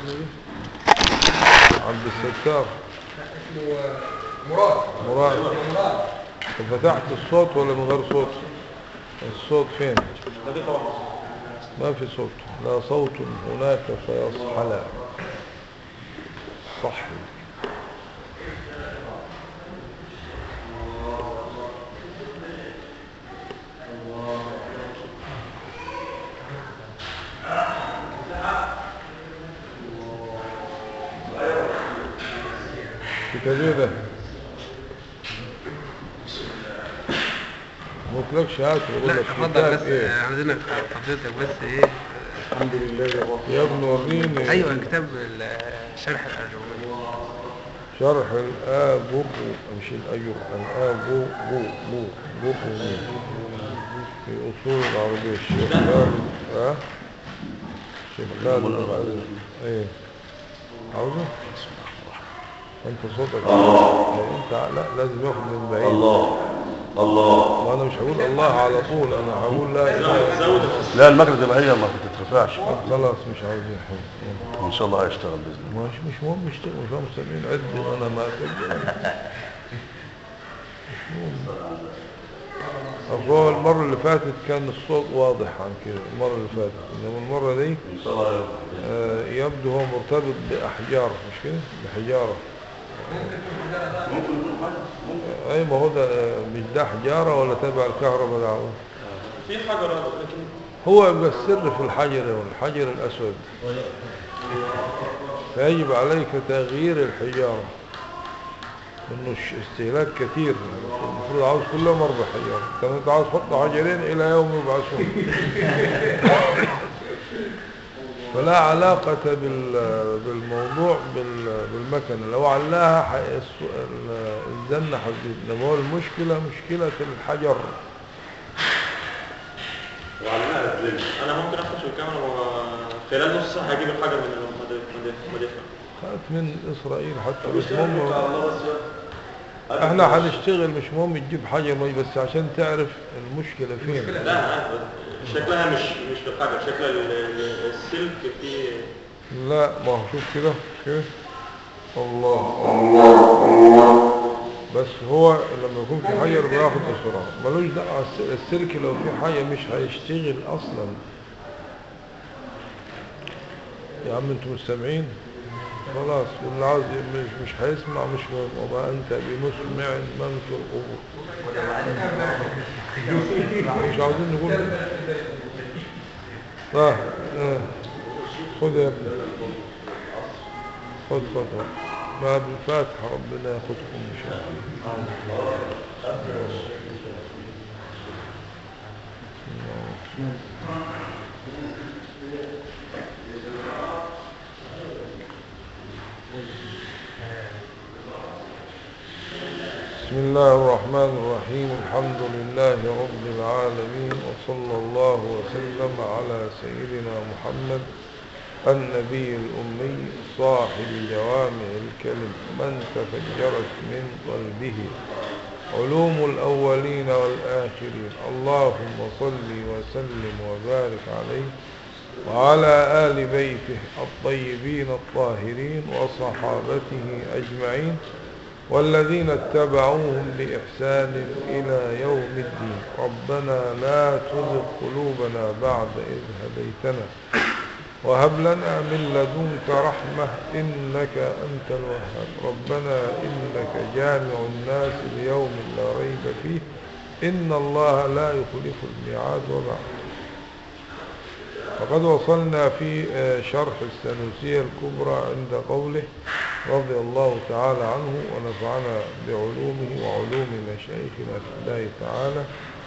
اسمه ايه عبد الستار اسمه مراد مراد مراد طب فتحت الصوت ولا من غير صوت الصوت فين ما في صوت لا صوت هناك فيصحلا صح كتابه ده ما قلتلكش هات بقول لا لك تفضل كتاب بس ايه عايزينك فضيلتك بس ايه الحمد لله يا رب يا ابن وريني ايوه كتاب ال- شرح الارجويه شرح الآبو مش الأيو الآبو بو بو بو بو في أصول العربية الشيخ خالد ها الشيخ خالد العزيز. ايه عاوزه انت صوتك إيه، انت لا لازم ياخد من بعيد الله الله وانا مش هقول الله على طول انا هقول لا اله الا الله لا المكنه زي ما هي ما بتترفعش خلاص مش عاوزين حاجه وان شاء الله هيشتغل باذن الله مش مش مهم اشتغل مش مهم سامعين عد وانا ما اسجل أصل هو المرة اللي فاتت كان الصوت واضح عن كده المرة اللي فاتت إنما المرة دي ان شاء الله هيبقى. آه، يبدو هو مرتبط بأحجار مش كده بحجارة آه، أي ما هو ده آه، مش ده حجارة ولا تبع الكهرباء ده عاوز في حجر لكن هو يبقى السر في الحجر والحجر الأسود فيجب عليك تغيير الحجارة انه الش- استهلاك كثير المفروض عاوز كل يوم اربع حجارة كان انت عاوز تحط حجرين الى يوم يبعثون فلا علاقة بال- بالموضوع بال- بالمكنة لو علاها ح- الس- ال- الزنة حديد انما هو المشكلة مشكلة الحجر وعلمناها رجلين انا ممكن افتح الكاميرا وخلال نص ساعه هجيب الحجر من المدافع خدت من اسرائيل حتى مش بتاع مهم الله بس يا احنا هنشتغل مش مهم تجيب حاجة مي بس عشان تعرف المشكلة فين لا أنا عارف شكلها مش مش في الحجر شكل ال- ال- السلك فيه لا ما هو شوف كده كده الله الله بس هو لما يكون في حجر بياخد بسرعة ملوش دعوة الس- السلك لو في حاجة مش هيشتغل اصلا يا عم انتوا مستمعين خلاص واللي عاوز ي- مش مش هيسمع مش مهم وما انت بمسمع من في القبور مش عاوزين نقول طيب آه. خذ يا ابني خذ خذ باب الفاتحة ربنا ياخذكم ان شاء الله بسم الله الرحمن الرحيم الحمد لله رب العالمين وصلى الله وسلم على سيدنا محمد النبي الأمي صاحب جوامع الكلم من تفجرت من قلبه علوم الأولين والآخرين اللهم صل وسلم وبارك عليه وعلى آل بيته الطيبين الطاهرين وصحابته أجمعين والذين اتبعوهم بإحسان إلى يوم الدين ربنا لا تزغ قلوبنا بعد إذ هديتنا وهب لنا من لدنك رحمة إنك أنت الوهاب ربنا إنك جامع الناس ليوم لا ريب فيه إن الله لا يخلف الميعاد وبعد فقد وصلنا في آه، شرح السنوسية الكبرى عند قوله رضي الله تعالى عنه ونفعنا بعلومه وعلوم مشايخنا في الله تعالى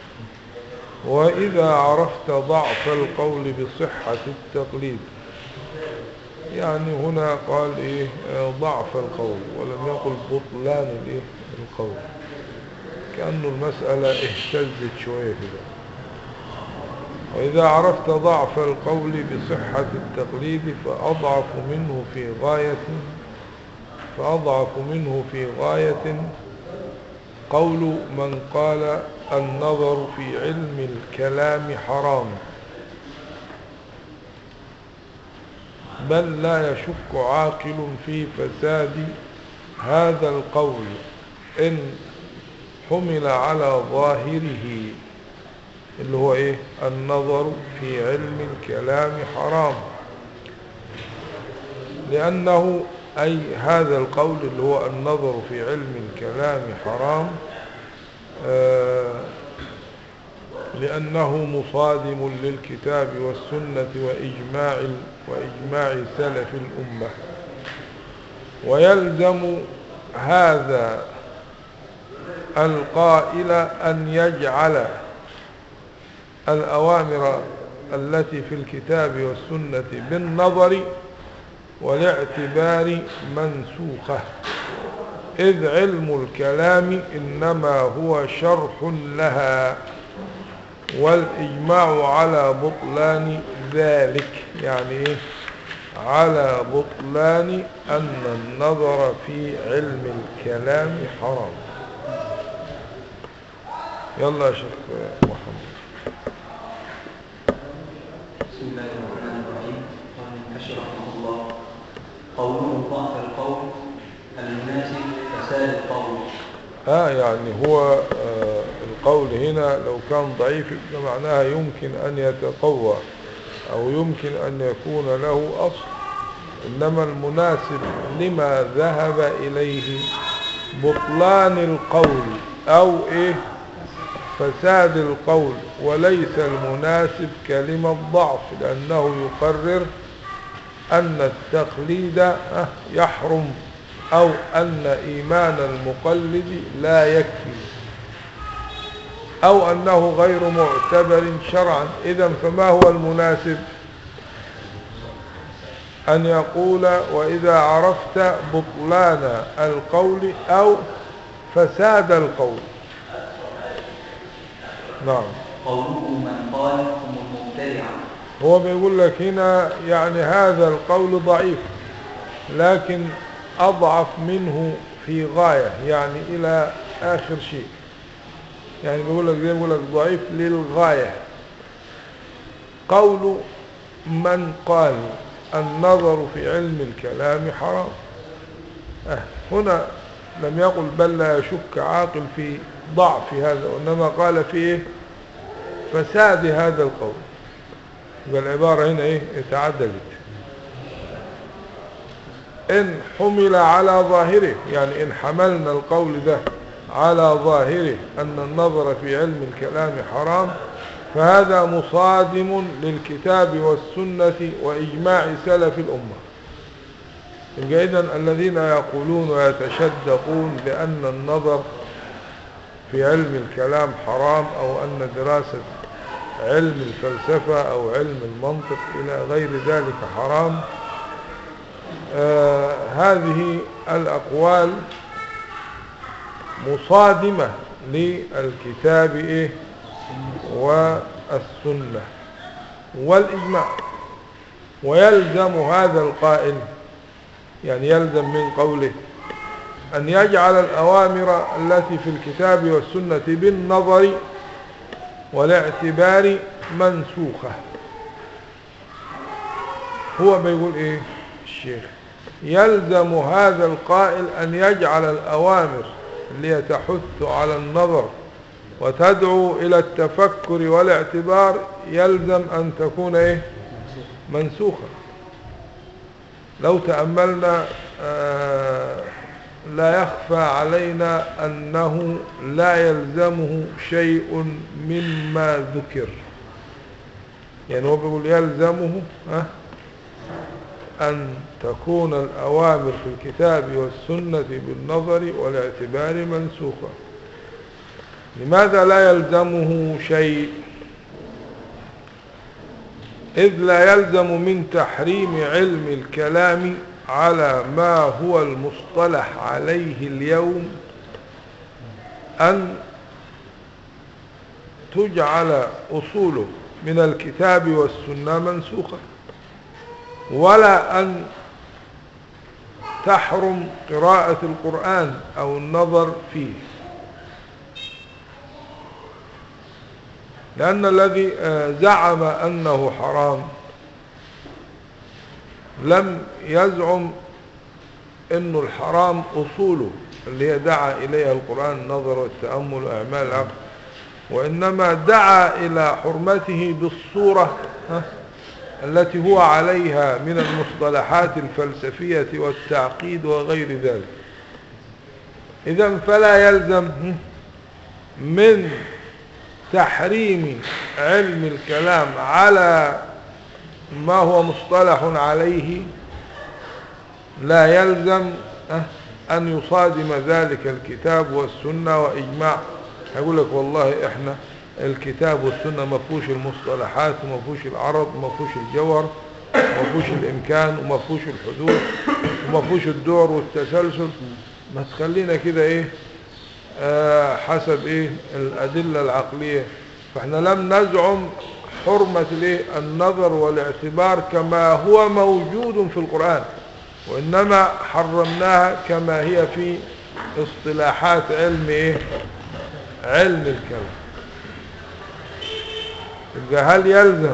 وإذا عرفت ضعف القول بصحة التقليد يعني هنا قال إيه آه، ضعف القول ولم يقل بطلان الإيه القول كأنه المسألة اهتزت شوية كده وإذا عرفت ضعف القول بصحة التقليد فأضعف منه في غاية فأضعف منه في غاية قول من قال النظر في علم الكلام حرام بل لا يشك عاقل في فساد هذا القول إن حمل على ظاهره اللي هو ايه النظر في علم الكلام حرام لأنه أي هذا القول اللي هو النظر في علم الكلام حرام آه لأنه مصادم للكتاب والسنة وإجماع, وإجماع سلف الأمة ويلزم هذا القائل أن يجعل الأوامر التي في الكتاب والسنة بالنظر والاعتبار منسوخة إذ علم الكلام إنما هو شرح لها والإجماع على بطلان ذلك يعني إيه على بطلان أن النظر في علم الكلام حرام يلا يا شيخ محمد بسم الله الرحمن الرحيم قال المكشف رحمه الله قوله ضعف القول المناسب فساد القول آه يعني هو آه القول هنا لو كان ضعيف يبقى معناها يمكن أن يتقوى أو يمكن أن يكون له أصل إنما المناسب لما ذهب إليه بطلان القول أو إيه فساد القول وليس المناسب كلمة ضعف لأنه يقرر أن التقليد آه، يحرم أو أن إيمان المقلد لا يكفي أو أنه غير معتبر شرعا إذا فما هو المناسب أن يقول وإذا عرفت بطلان القول أو فساد القول نعم قوله من قال هم المبتدعة هو بيقول لك هنا يعني هذا القول ضعيف لكن أضعف منه في غاية يعني إلى آخر شيء يعني بيقول لك زي ما بيقول لك ضعيف للغاية قول من قال النظر في علم الكلام حرام أه هنا لم يقل بل لا يشك عاقل في ضعف هذا وإنما قال في إيه فساد هذا القول يبقى العبارة هنا إيه اتعدلت إن حمل على ظاهره يعني إن حملنا القول ده على ظاهره أن النظر في علم الكلام حرام فهذا مصادم للكتاب والسنة وإجماع سلف الأمة يبقى إذن الذين يقولون ويتشدقون بأن النظر في علم الكلام حرام أو أن دراسة علم الفلسفة أو علم المنطق إلى غير ذلك حرام آه هذه الأقوال مصادمة للكتاب إيه والسنة والإجماع ويلزم هذا القائل يعني يلزم من قوله أن يجعل الأوامر التي في الكتاب والسنة بالنظر والاعتبار منسوخة هو بيقول ايه الشيخ يلزم هذا القائل أن يجعل الأوامر اللي تحث على النظر وتدعو إلى التفكر والاعتبار يلزم أن تكون إيه منسوخة لو تأملنا آه لا يخفى علينا أنه لا يلزمه شيء مما ذكر يعني هو بيقول يلزمه أه أن تكون الأوامر في الكتاب والسنة بالنظر والاعتبار منسوخة لماذا لا يلزمه شيء إذ لا يلزم من تحريم علم الكلام على ما هو المصطلح عليه اليوم أن تجعل أصوله من الكتاب والسنة منسوخة ولا أن تحرم قراءة القرآن أو النظر فيه لأن الذي زعم أنه حرام لم يزعم انه الحرام اصوله اللي هي دعا اليها القرآن النظر والتأمل واعمال العقل وانما دعا الى حرمته بالصورة ها، التي هو عليها من المصطلحات الفلسفية والتعقيد وغير ذلك اذا فلا يلزم من تحريم علم الكلام على ما هو مصطلح عليه لا يلزم أه، أن يصادم ذلك الكتاب والسنة وإجماع يقول لك والله إحنا الكتاب والسنة ما فيهوش المصطلحات وما فيهوش العرض وما فيهوش الجوهر وما فيهوش الإمكان وما فيهوش الحدود وما فيهوش الدور والتسلسل ما تخلينا كده إيه آه حسب إيه الأدلة العقلية فإحنا لم نزعم حرمة الإيه النظر والاعتبار كما هو موجود في القرآن وإنما حرمناها كما هي في اصطلاحات علم إيه علم الكلام يبقى هل يلزم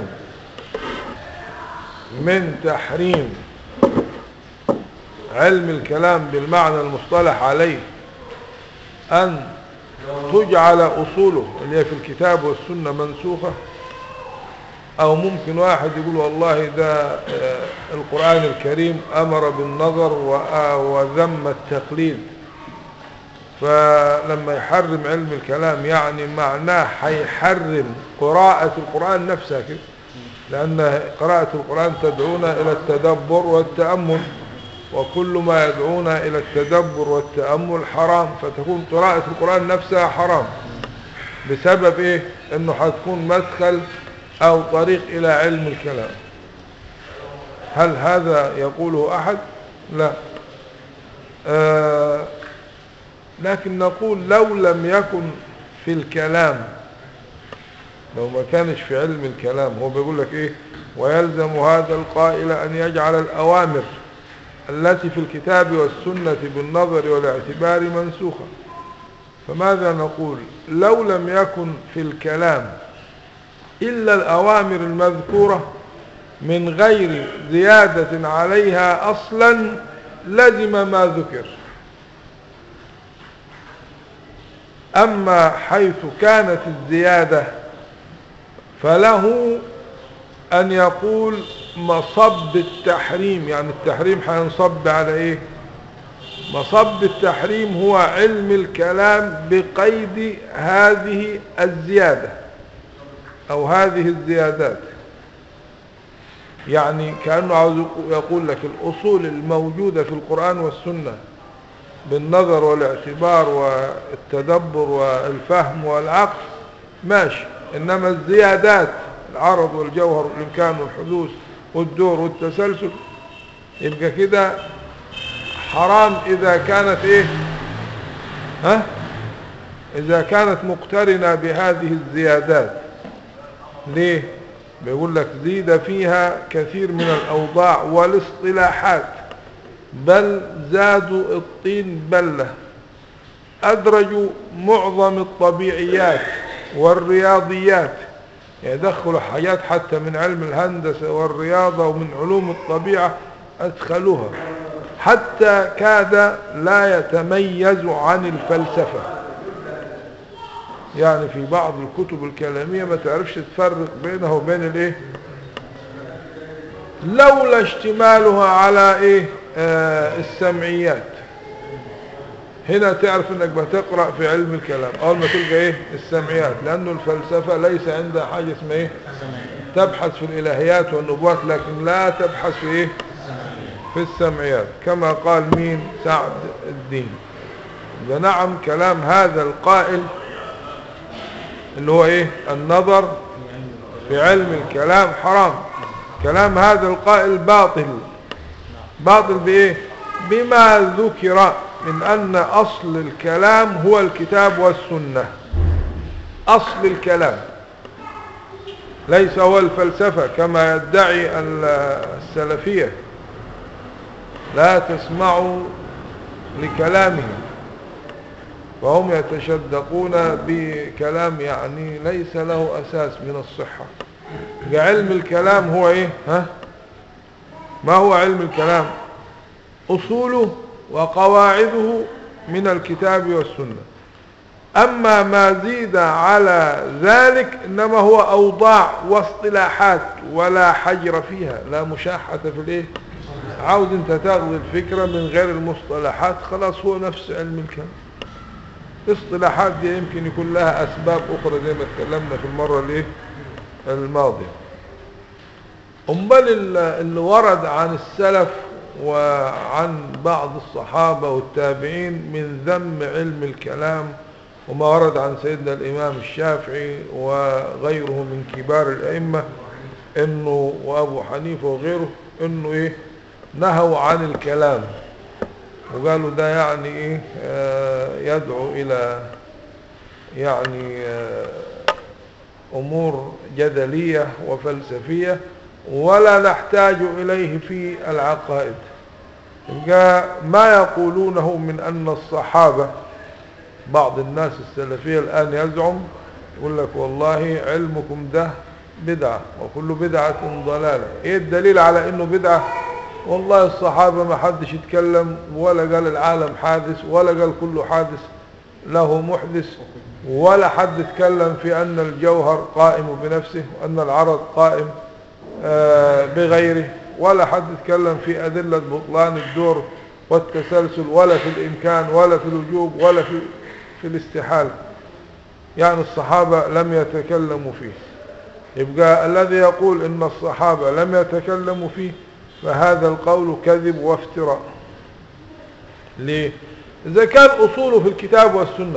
من تحريم علم الكلام بالمعنى المصطلح عليه أن تجعل أصوله اللي هي في الكتاب والسنة منسوخة أو ممكن واحد يقول والله ده آه، القرآن الكريم أمر بالنظر وآ- وذم التقليد فلما يحرم علم الكلام يعني معناه هيحرم قراءة القرآن نفسها كده لأن قراءة القرآن تدعونا إلى التدبر والتأمل وكل ما يدعونا إلى التدبر والتأمل حرام فتكون قراءة القرآن نفسها حرام بسبب إيه إنه هتكون مدخل أو طريق إلى علم الكلام هل هذا يقوله أحد لا آه لكن نقول لو لم يكن في الكلام لو ما كانش في علم الكلام هو بيقول لك ايه ويلزم هذا القائل ان يجعل الاوامر التي في الكتاب والسنة بالنظر والاعتبار منسوخة فماذا نقول لو لم يكن في الكلام إلا الأوامر المذكورة من غير زيادة عليها أصلا لزم ما ذكر أما حيث كانت الزيادة فله أن يقول مصب التحريم يعني التحريم هينصب على إيه مصب التحريم هو علم الكلام بقيد هذه الزيادة أو هذه الزيادات يعني كأنه عاوز يقول لك الأصول الموجودة في القرآن والسنة بالنظر والاعتبار والتدبر والفهم والعقل ماشي إنما الزيادات العرض والجوهر والإمكان والحدوث والدور والتسلسل يبقى كده حرام إذا كانت إيه ها إذا كانت مقترنة بهذه الزيادات ليه بيقول لك زيد فيها كثير من الأوضاع والاصطلاحات بل زادوا الطين بلة أدرجوا معظم الطبيعيات والرياضيات يدخلوا حاجات حتى من علم الهندسة والرياضة ومن علوم الطبيعة أدخلوها حتى كاد لا يتميز عن الفلسفة يعني في بعض الكتب الكلامية ما تعرفش تفرق بينها وبين الايه لولا اشتمالها على ايه آه السمعيات هنا تعرف انك بتقرأ في علم الكلام اول ما تلقى ايه السمعيات لانه الفلسفة ليس عندها حاجة اسمها ايه تبحث في الالهيات والنبوات لكن لا تبحث في ايه في السمعيات كما قال مين سعد الدين نعم كلام هذا القائل اللي هو ايه النظر في علم الكلام حرام كلام هذا القائل باطل باطل بايه بما ذكر من ان اصل الكلام هو الكتاب والسنة اصل الكلام ليس هو الفلسفة كما يدعي السلفية لا تسمعوا لكلامهم فهم يتشدقون بكلام يعني ليس له أساس من الصحة علم الكلام هو إيه ها ما هو علم الكلام أصوله وقواعده من الكتاب والسنة أما ما زيد على ذلك إنما هو أوضاع واصطلاحات ولا حجر فيها لا مشاحة في الإيه عاوز أنت تاخذ الفكرة من غير المصطلحات خلاص هو نفس علم الكلام الاصطلاحات دي يمكن يكون لها أسباب أخرى زي ما اتكلمنا في المرة الإيه الماضية أمال ال- اللي ورد عن السلف وعن بعض الصحابة والتابعين من ذم علم الكلام وما ورد عن سيدنا الإمام الشافعي وغيره من كبار الأئمة إنه وأبو حنيفة وغيره إنه إيه نهوا عن الكلام وقالوا ده يعني إيه آه يدعو إلى يعني آه أمور جدلية وفلسفية ولا نحتاج إليه في العقائد يبقى ما يقولونه من أن الصحابة بعض الناس السلفية الآن يزعم يقول لك والله علمكم ده بدعة وكل بدعة ضلالة ايه الدليل على انه بدعة والله الصحابة ما حدش يتكلم ولا قال العالم حادث ولا قال كله حادث له محدث ولا حد اتكلم في ان الجوهر قائم بنفسه وان العرض قائم آه، بغيره ولا حد اتكلم في أدلة بطلان الدور والتسلسل ولا في الإمكان ولا في الوجوب ولا في, في الاستحالة يعني الصحابة لم يتكلموا فيه يبقى الذي يقول إن الصحابة لم يتكلموا فيه فهذا القول كذب وافتراء ليه؟ إذا كان أصوله في الكتاب والسنة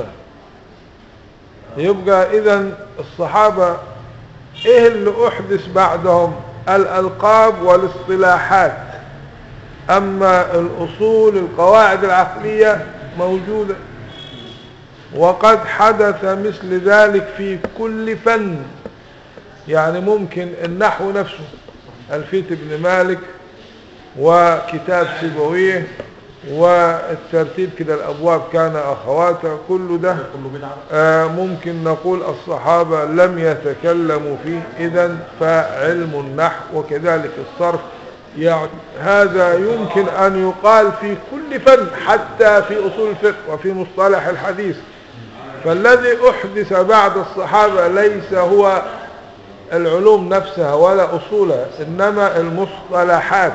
يبقى إذا الصحابة إيه اللي أحدث بعدهم الألقاب والاصطلاحات أما الأصول القواعد العقلية موجودة وقد حدث مثل ذلك في كل فن يعني ممكن النحو نفسه ألفية ابن مالك وكتاب سيبويه والترتيب كده الأبواب كان أخواتها كل ده آه ممكن نقول الصحابة لم يتكلموا فيه إذا فعلم النحو وكذلك الصرف يعني هذا يمكن أن يقال في كل فن حتى في أصول الفقه وفي مصطلح الحديث فالذي أحدث بعد الصحابة ليس هو العلوم نفسها ولا أصولها إنما المصطلحات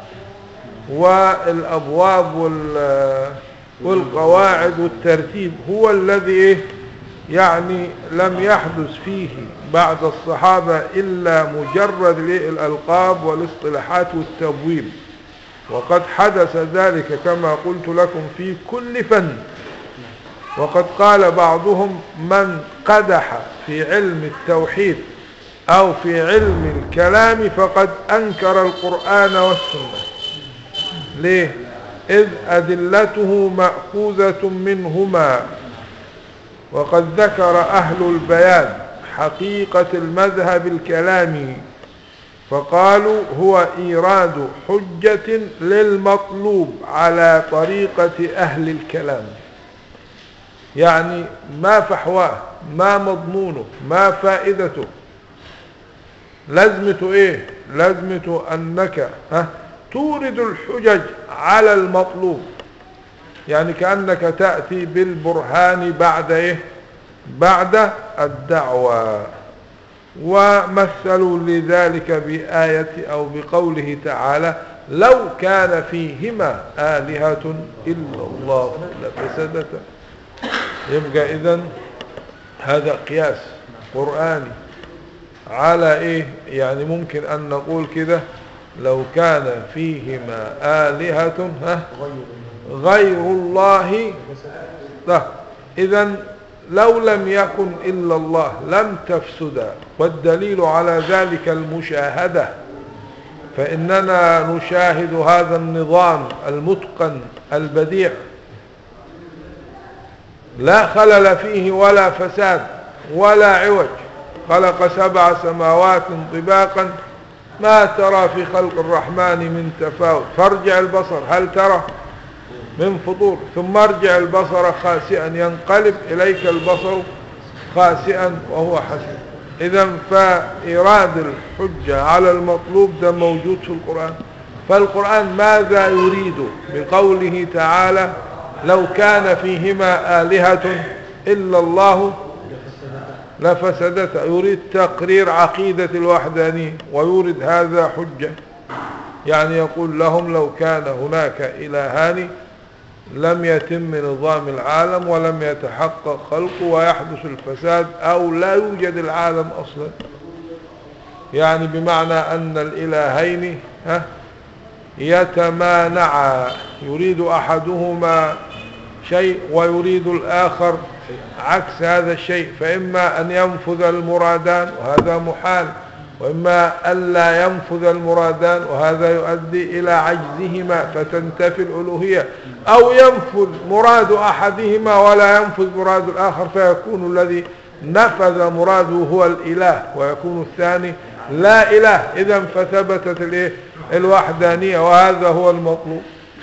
والأبواب وال- والقواعد والترتيب هو الذي إيه؟ يعني لم يحدث فيه بعد الصحابة إلا مجرد الإيه؟ الألقاب والاصطلاحات والتبويب وقد حدث ذلك كما قلت لكم في كل فن وقد قال بعضهم من قدح في علم التوحيد أو في علم الكلام فقد أنكر القرآن والسنة ليه إذ أدلته مأخوذة منهما وقد ذكر أهل البيان حقيقة المذهب الكلامي فقالوا هو إيراد حجة للمطلوب على طريقة أهل الكلام يعني ما فحواه ما مضمونه ما فائدته لازمته ايه لازمته انك ها تورد الحجج على المطلوب يعني كأنك تأتي بالبرهان بعد ايه بعد الدعوة ومثلوا لذلك بآية او بقوله تعالى لو كان فيهما آلهة إلا الله لفسدتا يبقى اذا هذا قياس قرآني على ايه يعني ممكن ان نقول كده لو كان فيهما آلهة ها غير الله لا اذا لو لم يكن الا الله لم تفسدا والدليل على ذلك المشاهدة فاننا نشاهد هذا النظام المتقن البديع لا خلل فيه ولا فساد ولا عوج خلق سبع سماوات طباقا ما ترى في خلق الرحمن من تفاوت فارجع البصر هل ترى من فطور ثم ارجع البصر خاسئا ينقلب إليك البصر خاسئا وهو حسن إذا فإيراد الحجة على المطلوب ده موجود في القرآن فالقرآن ماذا يريد بقوله تعالى لو كان فيهما آلهة إلا الله لفسدتا يريد تقرير عقيدة الوحدانية ويورد هذا حجة يعني يقول لهم لو كان هناك إلهان لم يتم نظام العالم ولم يتحقق خلقه ويحدث الفساد أو لا يوجد العالم أصلا يعني بمعنى أن الإلهين ها يتمانعا يريد أحدهما شيء ويريد الآخر عكس هذا الشيء فإما أن ينفذ المرادان وهذا محال وإما ألا ينفذ المرادان وهذا يؤدي إلى عجزهما فتنتفي الألوهية أو ينفذ مراد أحدهما ولا ينفذ مراد الآخر فيكون الذي نفذ مراده هو الإله ويكون الثاني لا إله إذا فثبتت الإيه؟ الوحدانية وهذا هو المطلوب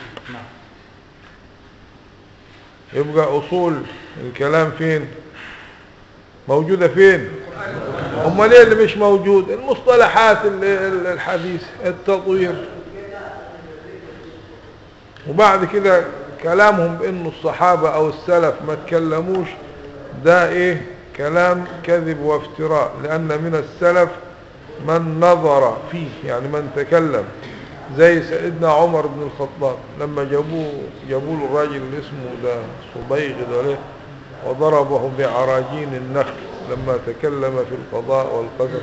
يبقى أصول الكلام فين موجودة فين امال ايه اللي مش موجود المصطلحات ال- ال- الحديث التطوير وبعد كده كلامهم بانه الصحابة او السلف ما تكلموش ده ايه كلام كذب وافتراء لان من السلف من نظر فيه يعني من تكلم زي سيدنا عمر بن الخطاب لما جابوه جابوا له الراجل اللي اسمه ده صبيغ ده ليه وضربه بعراجين النخل لما تكلم في القضاء والقدر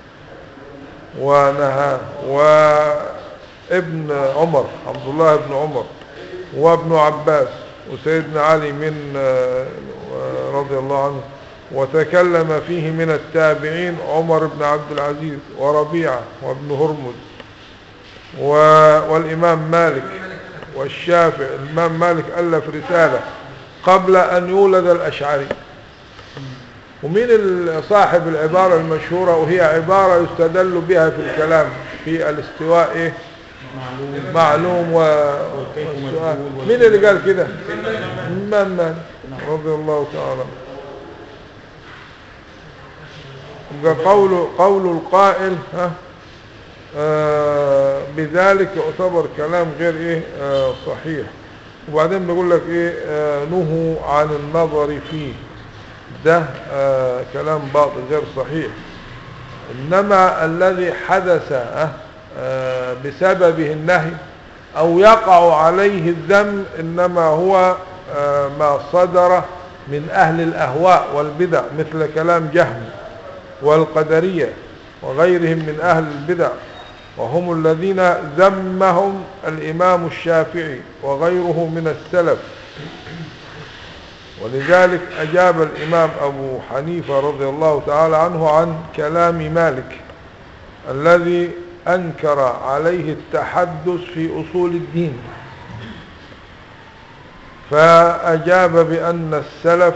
ونهى وابن عمر عبد الله بن عمر وابن عباس وسيدنا علي من آه، رضي الله عنه وتكلم فيه من التابعين عمر بن عبد العزيز وربيعة وابن هرمز و- والإمام مالك والشافعي الإمام مالك ألف رسالة قبل أن يولد الأشعري ومين ال- صاحب العبارة المشهورة وهي عبارة يستدل بها في الكلام في الاستواء إيه؟ معلوم و... والسؤال. مين اللي قال كده الإمام مالك رضي الله تعالى عنه. يبقى قول قول القائل ها آه بذلك يعتبر كلام غير ايه آه صحيح وبعدين بيقول لك ايه آه نهوا عن النظر فيه ده آه كلام باطل غير صحيح انما الذي حدث آه آه بسببه النهي او يقع عليه الذم انما هو آه ما صدر من اهل الاهواء والبدع مثل كلام جهم والقدرية وغيرهم من أهل البدع وهم الذين ذمهم الإمام الشافعي وغيره من السلف ولذلك أجاب الإمام أبو حنيفة رضي الله تعالى عنه عن كلام مالك الذي أنكر عليه التحدث في أصول الدين فأجاب بأن السلف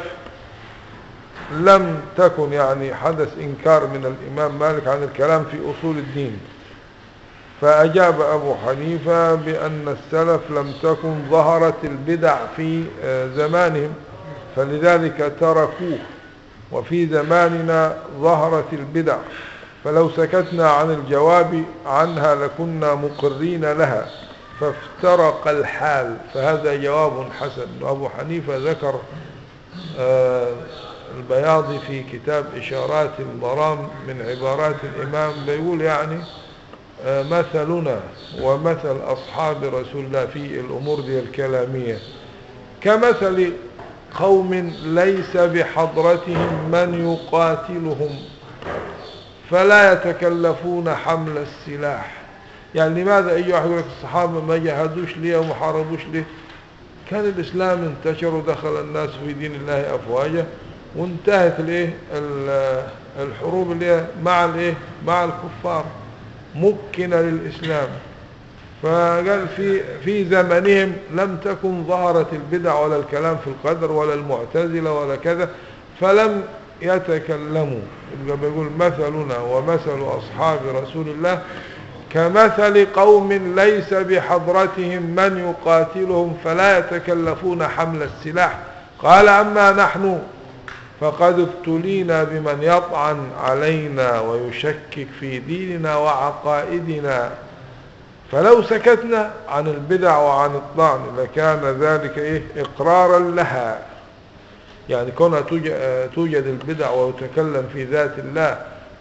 لم تكن يعني حدث إنكار من الإمام مالك عن الكلام في أصول الدين فأجاب أبو حنيفة بأن السلف لم تكن ظهرت البدع في آه، زمانهم فلذلك تركوه وفي زماننا ظهرت البدع فلو سكتنا عن الجواب عنها لكنا مقرين لها فافترق الحال فهذا جواب حسن وأبو حنيفة ذكر آه، البياضي في كتاب إشارات المرام من عبارات الإمام بيقول يعني آه، مثلنا ومثل أصحاب رسول الله في الأمور دي الكلامية كمثل قوم ليس بحضرتهم من يقاتلهم فلا يتكلفون حمل السلاح يعني لماذا أي واحد يقول لك الصحابة ما جهدوش ليه وما حاربوش ليه كان الإسلام انتشر ودخل الناس في دين الله أفواجا وانتهت الايه ال- الحروب اللي هي مع الايه مع الكفار مكنة للإسلام فقال في في زمنهم لم تكن ظهرت البدع ولا الكلام في القدر ولا المعتزلة ولا كذا فلم يتكلموا يبقى بيقول مثلنا ومثل أصحاب رسول الله كمثل قوم ليس بحضرتهم من يقاتلهم فلا يتكلفون حمل السلاح قال أما نحن فقد ابتلينا بمن يطعن علينا ويشكك في ديننا وعقائدنا فلو سكتنا عن البدع وعن الطعن لكان ذلك إيه إقرارا لها يعني كونها توج- آه، توجد البدع ويتكلم في ذات الله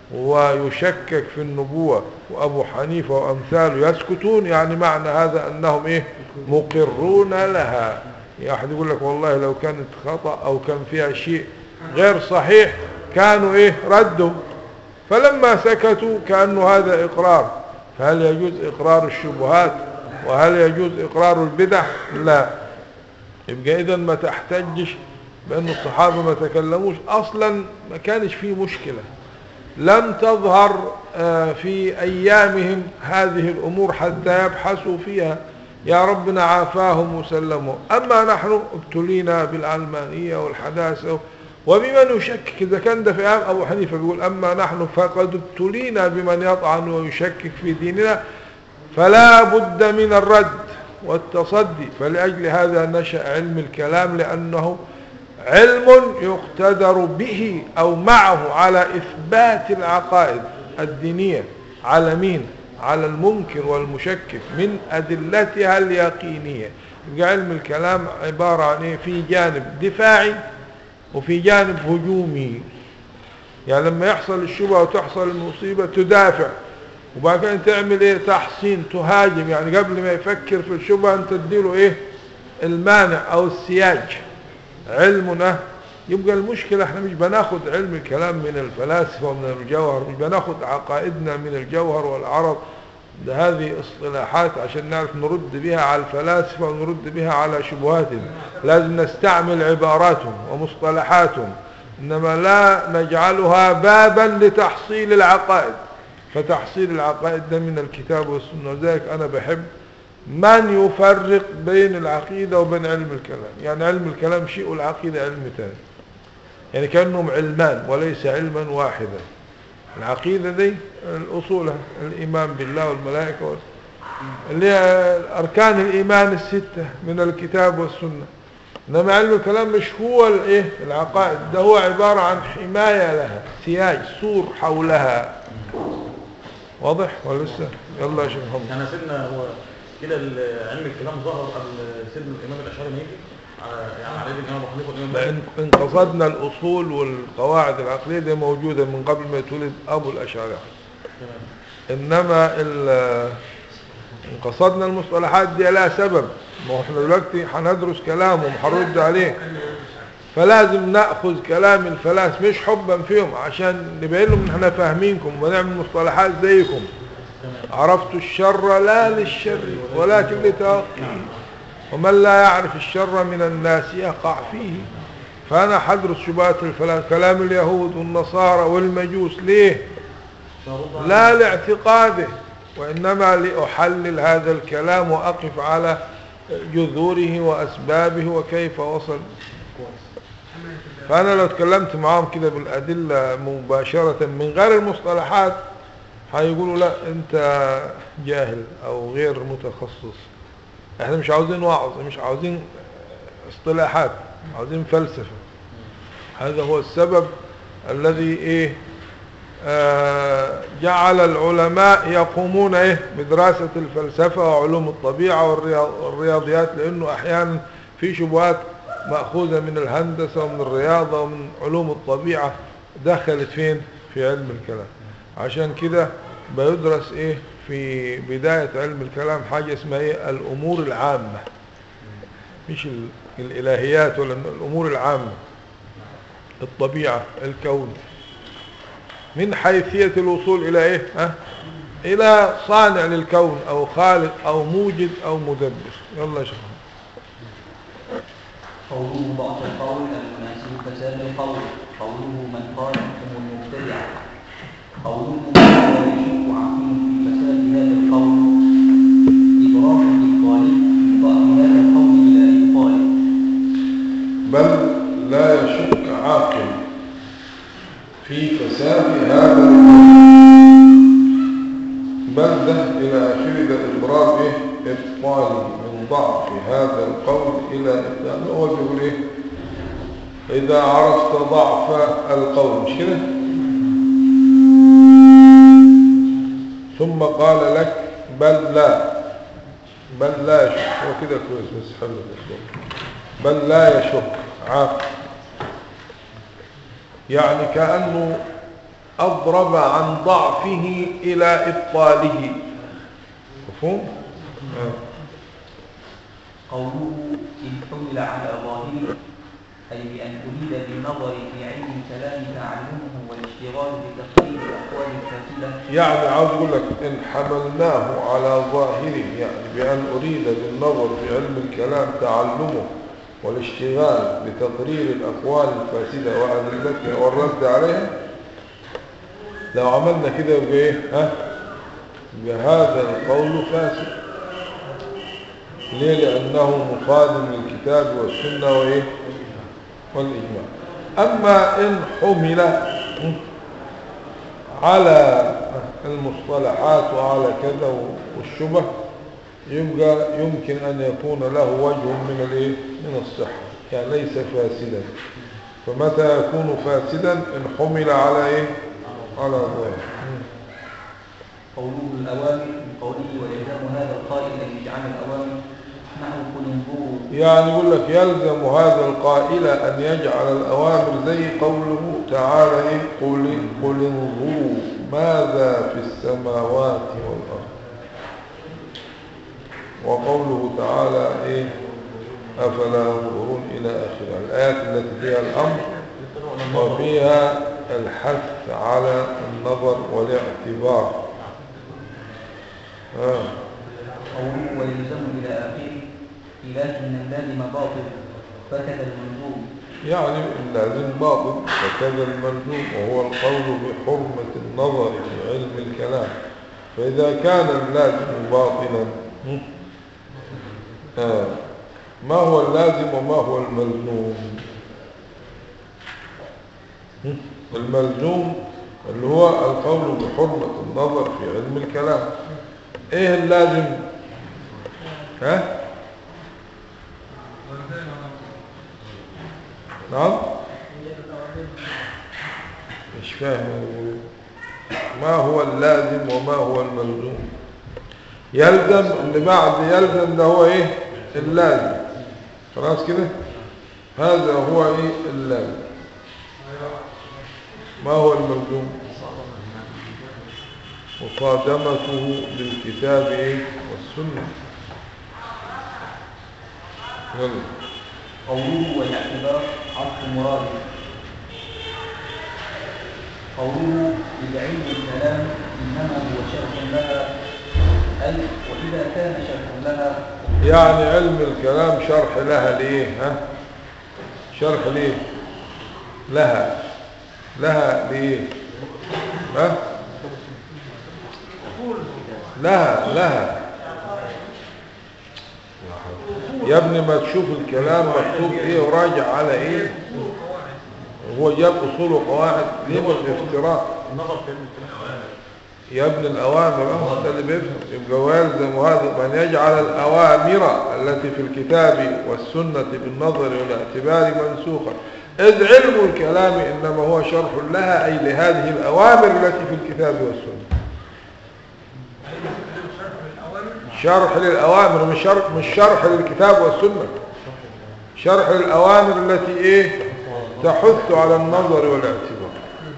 ويشكك في النبوة وأبو حنيفة وأمثاله يسكتون يعني معنى هذا أنهم إيه مقرون لها يعني أحد يقول لك والله لو كانت خطأ أو كان فيها شيء غير صحيح كانوا إيه ردوا فلما سكتوا كأنه هذا إقرار فهل يجوز إقرار الشبهات وهل يجوز إقرار البدع لا يبقى إذا ما تحتجش بأن الصحابة ما تكلموش أصلا ما كانش فيه مشكلة لم تظهر آه، في أيامهم هذه الأمور حتى يبحثوا فيها يا ربنا عافاهم وسلموا أما نحن ابتلينا بالعلمانية والحداثة وبمن يشكك إذا كان ده في أيام أبو حنيفة بيقول أما نحن فقد ابتلينا بمن يطعن ويشكك في ديننا فلا بد من الرد والتصدي فلأجل هذا نشأ علم الكلام لأنه علم يقتدر به أو معه على إثبات العقائد الدينية على مين؟ على المنكر والمشكك من أدلتها اليقينية يبقى علم الكلام عبارة عن إيه؟ في جانب دفاعي وفي جانب هجومي يعني لما يحصل الشبهة وتحصل المصيبة تدافع وبعد كده تعمل ايه تحصين تهاجم يعني قبل ما يفكر في الشبهة انت تديله ايه المانع او السياج علمنا يبقى المشكلة احنا مش بناخد علم الكلام من الفلاسفة ومن الجوهر مش بناخد عقائدنا من الجوهر والعرض ده هذه اصطلاحات عشان نعرف نرد بها على الفلاسفة ونرد بها على شبهاتهم لازم نستعمل عباراتهم ومصطلحاتهم إنما لا نجعلها بابا لتحصيل العقائد فتحصيل العقائد ده من الكتاب والسنة وذلك أنا بحب من يفرق بين العقيدة وبين علم الكلام يعني علم الكلام شيء والعقيدة علم ثاني يعني كأنهم علمان وليس علما واحدا العقيدة دي الأصول الإيمان بالله والملائكة وال... اللي هي أركان الإيمان الستة من الكتاب والسنة إنما علم الكلام مش هو الإيه العقائد ده هو عبارة عن حماية لها سياج سور حولها واضح ولا لسه يلا يا شيخ محمد يعني سيدنا هو كده ال- علم الكلام ظهر قبل سيدنا الامام الاشعري ما يجي على يعني على يد الامام ابو حنيفه والامام مالك إن إن قصدنا الأصول والقواعد العقلية دي موجودة من قبل ما يتولد أبو الأشعري تمام. إنما ال- إن قصدنا المصطلحات دي لها سبب ما هو احنا دلوقتي هندرس كلامهم هنرد عليه فلازم نأخذ كلام الفلاس مش حبا فيهم عشان نبين لهم ان احنا فاهمينكم ونعمل مصطلحات زيكم عرفت الشر لا للشر ولكن لتوقيه ومن لا يعرف الشر من الناس يقع فيه فأنا حدرس شبهات الفلاس كلام اليهود والنصارى والمجوس ليه لا لاعتقاده وإنما لأحلل هذا الكلام وأقف على جذوره وأسبابه وكيف وصل فأنا لو تكلمت معاهم كده بالأدلة مباشرة من غير المصطلحات هيقولوا لا أنت جاهل أو غير متخصص احنا مش عاوزين وعظ مش عاوزين اصطلاحات عاوزين فلسفة هذا هو السبب الذي ايه آه جعل العلماء يقومون ايه بدراسة الفلسفة وعلوم الطبيعة والرياض- والرياضيات لانه احيانا في شبهات مأخوذة من الهندسة ومن الرياضة ومن علوم الطبيعة دخلت فين في علم الكلام عشان كده بيدرس ايه في بداية علم الكلام حاجة اسمها ايه الامور العامة مش ال- الالهيات ولا الامور العامة الطبيعة الكون من حيثية الوصول الى ايه ها الى صانع للكون او خالق او موجد او مدبر يلا يا شيخ قوله ضعف القول المناسب فساد القول قوله من قال هم المبتدع قوله لا يشك عقيم في فساد هذا القول إبراء الإبطال إضاء هذا القول إلى إبطاله بل لا يشك عاقل في فساد هذا القول بل ده إلى آخر ده إبراز إيه؟ إبطالي من ضعف هذا القول إلى إبطال هو بيقول إيه إذا عرفت ضعف القول مش كده ثم قال لك بل لا بل لا يشك هو كده كويس بس حلو الاسلوب بل لا يشك عاقل يعني كأنه أضرب عن ضعفه إلى إبطاله مفهوم؟ آه. قوله إن حمل على ظاهره أي بأن أريد بالنظر في علم الكلام تعلمه والاشتغال بتقرير الأقوال الفاسدة يعني عاوز اقول لك ان حملناه على ظاهره يعني بان اريد بالنظر في علم الكلام تعلمه والاشتغال بتقرير الاقوال الفاسده وادلتها والرد عليها لو عملنا كده يبقى ايه ها يبقى هذا القول فاسد ليه لانه مخالف للكتاب والسنه وايه والاجماع اما ان حمل على المصطلحات وعلى كذا والشبه يبقى يمكن أن يكون له وجه من الايه من الصحة يعني ليس فاسدا فمتى يكون فاسدا إن حمل على إيه على ظاهر قوله الأوامر من قوله ويلزم هذا القائل أن يجعل الأوامر نحو قل انظروا يعني يقول لك يلزم هذا القائل أن يجعل الأوامر زي قوله تعالى إيه قل, قل انظروا ماذا في السماوات والأرض وقوله تعالى إيه أفلا ينظرون إلى آخر الآيات التي فيها الأمر وفيها الحث على النظر والاعتبار آه. قوله ويلزم إلى آخره لكن اللازم باطل فكذا المنظوم يعني اللازم باطل وكذا الملزوم وهو القول بحرمة النظر في علم الكلام فإذا كان اللازم باطلا آه ما هو اللازم وما هو الملزوم الملزوم اللي هو القول بحرمة النظر في علم الكلام ايه اللازم ها نعم مش فاهم ما هو اللازم وما هو الملزوم يلزم اللي بعد يلزم ده هو ايه اللازم خلاص كده هذا هو ايه اللازم ما هو الملزوم مصادمته بالكتاب ايه والسنة يلا قوله والاعتبار عطف مراد قوله لعلم الكلام إنما هو شرح لها أي وإذا كان شرح لها يعني علم الكلام شرح لها ليه ها شرح ليه لها لها ليه ها لها لها يا ابني ما تشوف الكلام مكتوب ايه وراجع على ايه هو جاب اصول وقواعد ليه مش افتراء النظر في علم الكلام يا ابن الأوامر أهو ده اللي بيفهم يبقى ويلزم هذا من يجعل الأوامر التي في الكتاب والسنة بالنظر والاعتبار منسوخة إذ علم الكلام إنما هو شرح لها أي لهذه الأوامر التي في الكتاب والسنة شرح للأوامر مش شرح, مش شرح للكتاب والسنة شرح للأوامر التي إيه تحث على النظر والاعتبار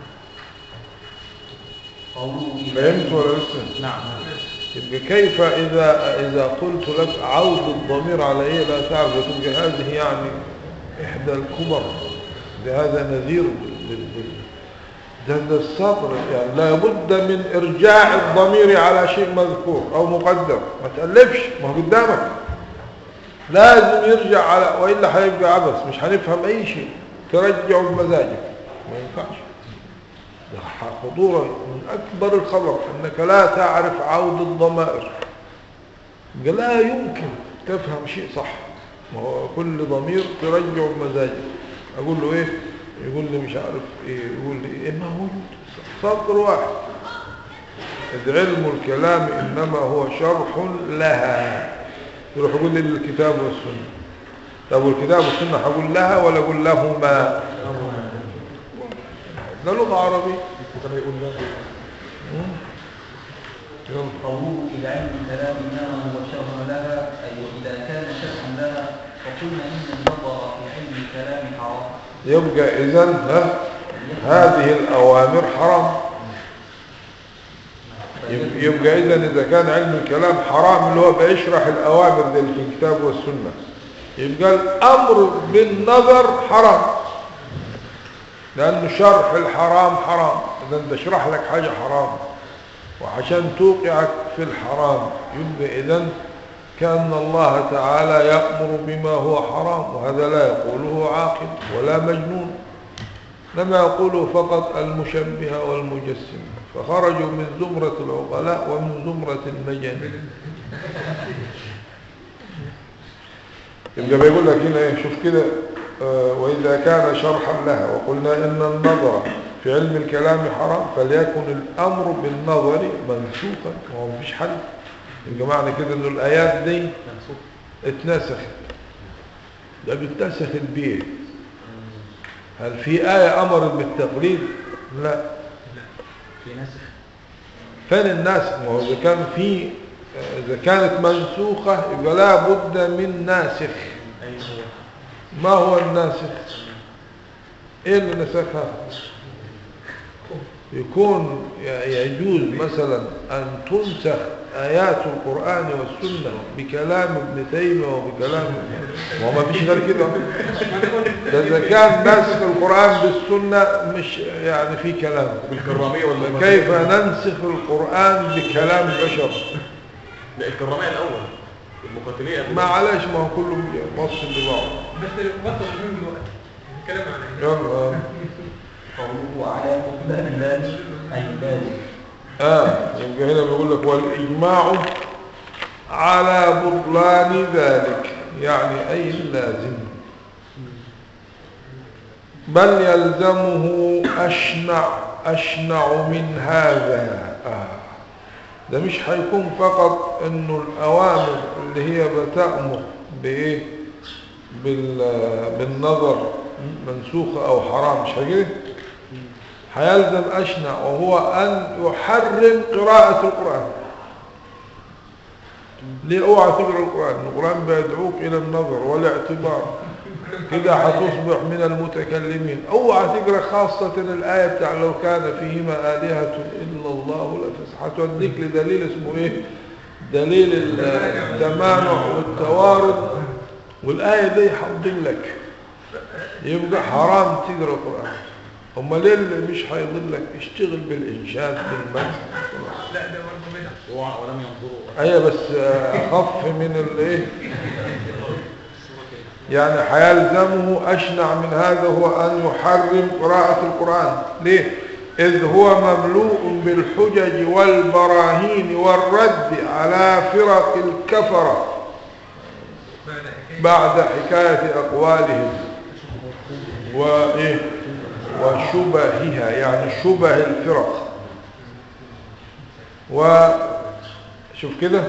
قوله فهمت ولا لسه نعم يبقى كيف إذا إذا قلت لك عود الضمير على إيه لا تعرف تبقى هذه يعني إحدى الكبر لهذا نذير بال- بال- ده ده السطر يعني لا بد من إرجاع الضمير على شيء مذكور أو مقدر ما تألفش ما هو قدامك لازم يرجع على وإلا هيبقى عبث مش هنفهم أي شيء ترجعه بمزاجك ما ينفعش ده خطورة من أكبر الخبر أنك لا تعرف عود الضمائر قال لا يمكن تفهم شيء صح ما هو كل ضمير ترجع بمزاجك أقول له إيه يقول لي مش عارف إيه يقول لي إيه ما موجود سطر واحد إذ علم الكلام إنما هو شرح لها يروح يقول لي الكتاب والسنة طب والكتاب والسنة هقول لها ولا أقول لهما ده لغة عربية الكتاب يقول لا يلا. قوله في علم الكلام إنما هو شرح لها أي وإذا كان شرحا لها فقلنا إن النظر في علم الكلام حرام يبقى إذا ها هذه الأوامر حرام يب- يبقى إذا إذا كان علم الكلام حرام اللي هو بيشرح الأوامر دي في الكتاب والسنة يبقى الأمر بالنظر حرام لأن شرح الحرام حرام إذا أنت اشرح لك حاجة حرام وعشان توقعك في الحرام يبقى إذا كأن الله تعالى يأمر بما هو حرام وهذا لا يقوله عاقل ولا مجنون لما يقوله فقط المشبهة والمجسمة فخرجوا من زمرة العقلاء ومن زمرة المجانين يبقى بيقول لك هنا ايه شوف كده آه، وإذا كان شرحا لها وقلنا إن النظر في علم الكلام حرام فليكن الأمر بالنظر منسوخا وهو مفيش حل يبقى معنى كده إنه الآيات دي منسوخ اتنسخت ده بتنسخت بيه هل في آية أمرت بالتقليد لا في نسخ فين الناسخ ما هو إذا كان في إذا كانت منسوخة يبقى لا بد من ناسخ أي هو ما هو الناسخ ايه اللي نسخها يكون يجوز مثلا أن تنسخ آيات القرآن والسنة بكلام ابن تيمية وبكلام وما ما فيش غير كده ده إذا كان نسخ القرآن بالسنة مش يعني في كلام بالكرامية ولا كيف ننسخ القرآن بكلام بشر لا الكرامية الأول المقاتلية ما علاش ما هو كله موصل لبعض بس الوقت مهم دلوقتي الكلام عن ايه يلا قوله على بطلان ذلك أي ذلك اه يبقى هنا بيقول لك والاجماع على بطلان ذلك يعني اي اللازم بل يلزمه اشنع اشنع من هذا آه. ده مش هيكون فقط انه الاوامر اللي هي بتأمر بايه بال- بالنظر منسوخة او حرام مش هكذا هيلزم أشنع وهو أن يحرم قراءة القرآن ليه اوعى تقرأ القرآن القرآن بيدعوك إلى النظر والاعتبار كده هتصبح من المتكلمين اوعى تقرأ خاصة الآية بتاع لو كان فيهما آلهة إلا الله لفس هتوديك لدليل اسمه إيه دليل التمانع والتوارد والآية دي هتضلك يبقى حرام تقرأ القرآن امال ليه اللي مش هيضلك اشتغل بالإنشاد بالمدح لا ده برضه بدعه اوعى ولم ينظروا ايوه بس اخف من الايه يعني هيلزمه اشنع من هذا هو ان يحرم قراءة القرآن ليه اذ هو مملوء بالحجج والبراهين والرد على فرق الكفرة بعد حكايه بعد حكاية اقوالهم وايه وشبهها يعني شبه الفرق وشوف كده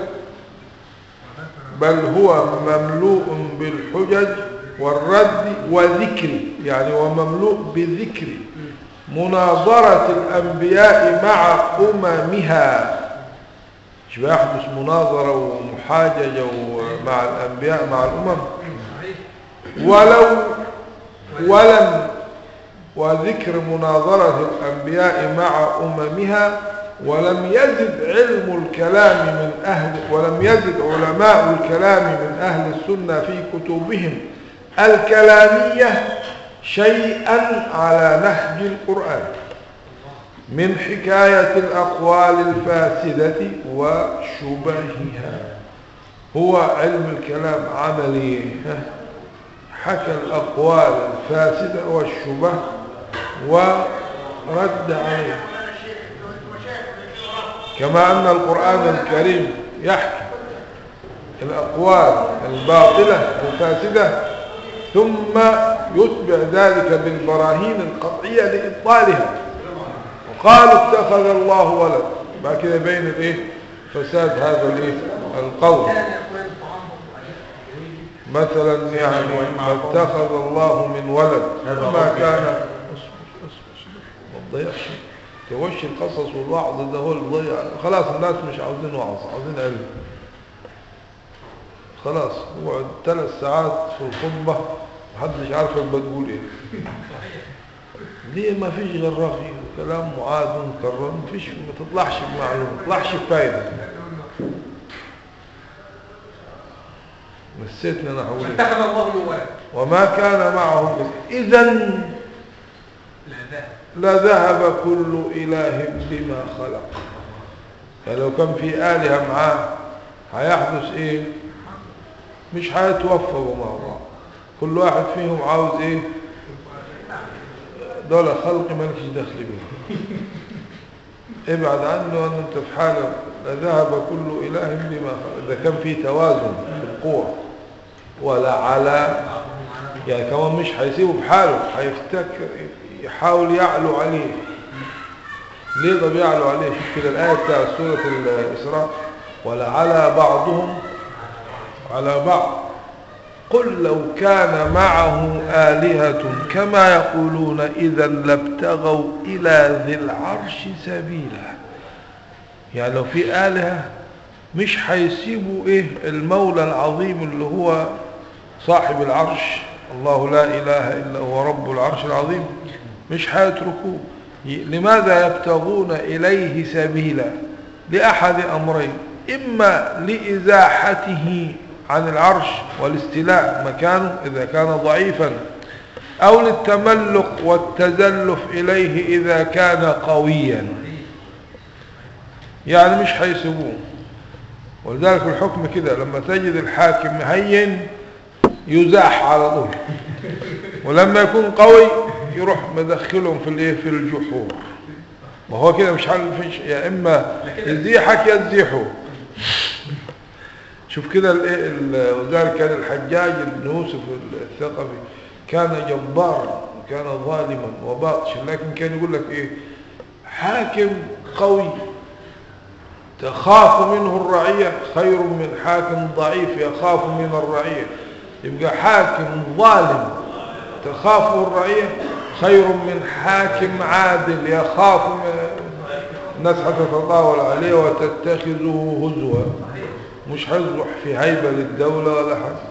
بل هو مملوء بالحجج والرد وذكر يعني ومملوء بذكر مناظرة الأنبياء مع أممها مش بيحدث مناظرة ومحاججة مع الأنبياء مع الأمم صحيح ولو ولم وذكر مناظرة الأنبياء مع أممها ولم يزد علم الكلام من أهل ولم يزد علماء الكلام من أهل السنة في كتبهم الكلامية شيئا على نهج القرآن من حكاية الأقوال الفاسدة وشبهها هو علم الكلام عملي ها؟ حكى الأقوال الفاسدة والشبه ورد عليها كما أن القرآن الكريم يحكي الأقوال الباطلة الفاسدة ثم يتبع ذلك بالبراهين القطعية لإبطالها وقال اتخذ الله ولد بعد كده يبين الايه فساد هذا الايه القول كان يقول الطعام مثلا يعني ما اتخذ الله من ولد هذا ما ربي. كان اصبر اصبر اصبر ما تضيعش تخش القصص والوعظ ده هو اللي ضيع خلاص الناس مش عاوزين وعظ عاوزين علم خلاص اقعد ثلاث ساعات في الخطبة محدش عارفك بتقول ايه ليه ما فيش غير رغي وكلام معاد ومكرر ما فيش ما تطلعش بمعلومة ما تطلعش بفايدة نسيتني انا هقول إيه. اتخذ الله من ولد وما كان معه اذا لا ذهب لذهب كل إله بما خلق يعني لو كان في آلهة معاه هيحدث إيه مش هيتوفقوا مع بعض كل واحد فيهم عاوز إيه دول خلق مالكش دخل بيه ابعد عنه أن أنت في حالة لذهب كل إله بما خلق إذا كان في توازن في القوة ولا على يعني كمان مش هيسيبه بحاله هيفتكر يحاول يعلو عليه ليه ده بيعلو عليه شوف كده الآية بتاع سورة الإسراء ولعلى بعضهم على بعض قل لو كان معه آلهة كما يقولون إذا لابتغوا إلى ذي العرش سبيلا يعني لو في آلهة مش هيسيبوا إيه المولى العظيم اللي هو صاحب العرش الله لا إله إلا هو رب العرش العظيم مش هيتركوه ي- لماذا يبتغون إليه سبيلا لأحد أمرين إما لإزاحته عن العرش والاستيلاء مكانه إذا كان ضعيفا أو للتملق والتزلف إليه إذا كان قويا يعني مش هيسيبوه ولذلك الحكم كده لما تجد الحاكم مهين يزاح على طول ولما يكون قوي يروح مدخلهم في الايه في الجحور وهو كده مش حل فيش يا اما يزيحك يا تزيحه شوف كده الايه ال- وذلك كان الحجاج بن يوسف الثقفي كان جبارا وكان ظالما وباطشا لكن كان يقول لك ايه حاكم قوي تخاف منه الرعية خير من حاكم ضعيف يخاف من الرعية يبقى حاكم ظالم تخافه الرعية خير من حاكم عادل يخاف من الناس هتتطاول عليه وتتخذه هزوا مش هيصبح في هيبة للدولة ولا حاجة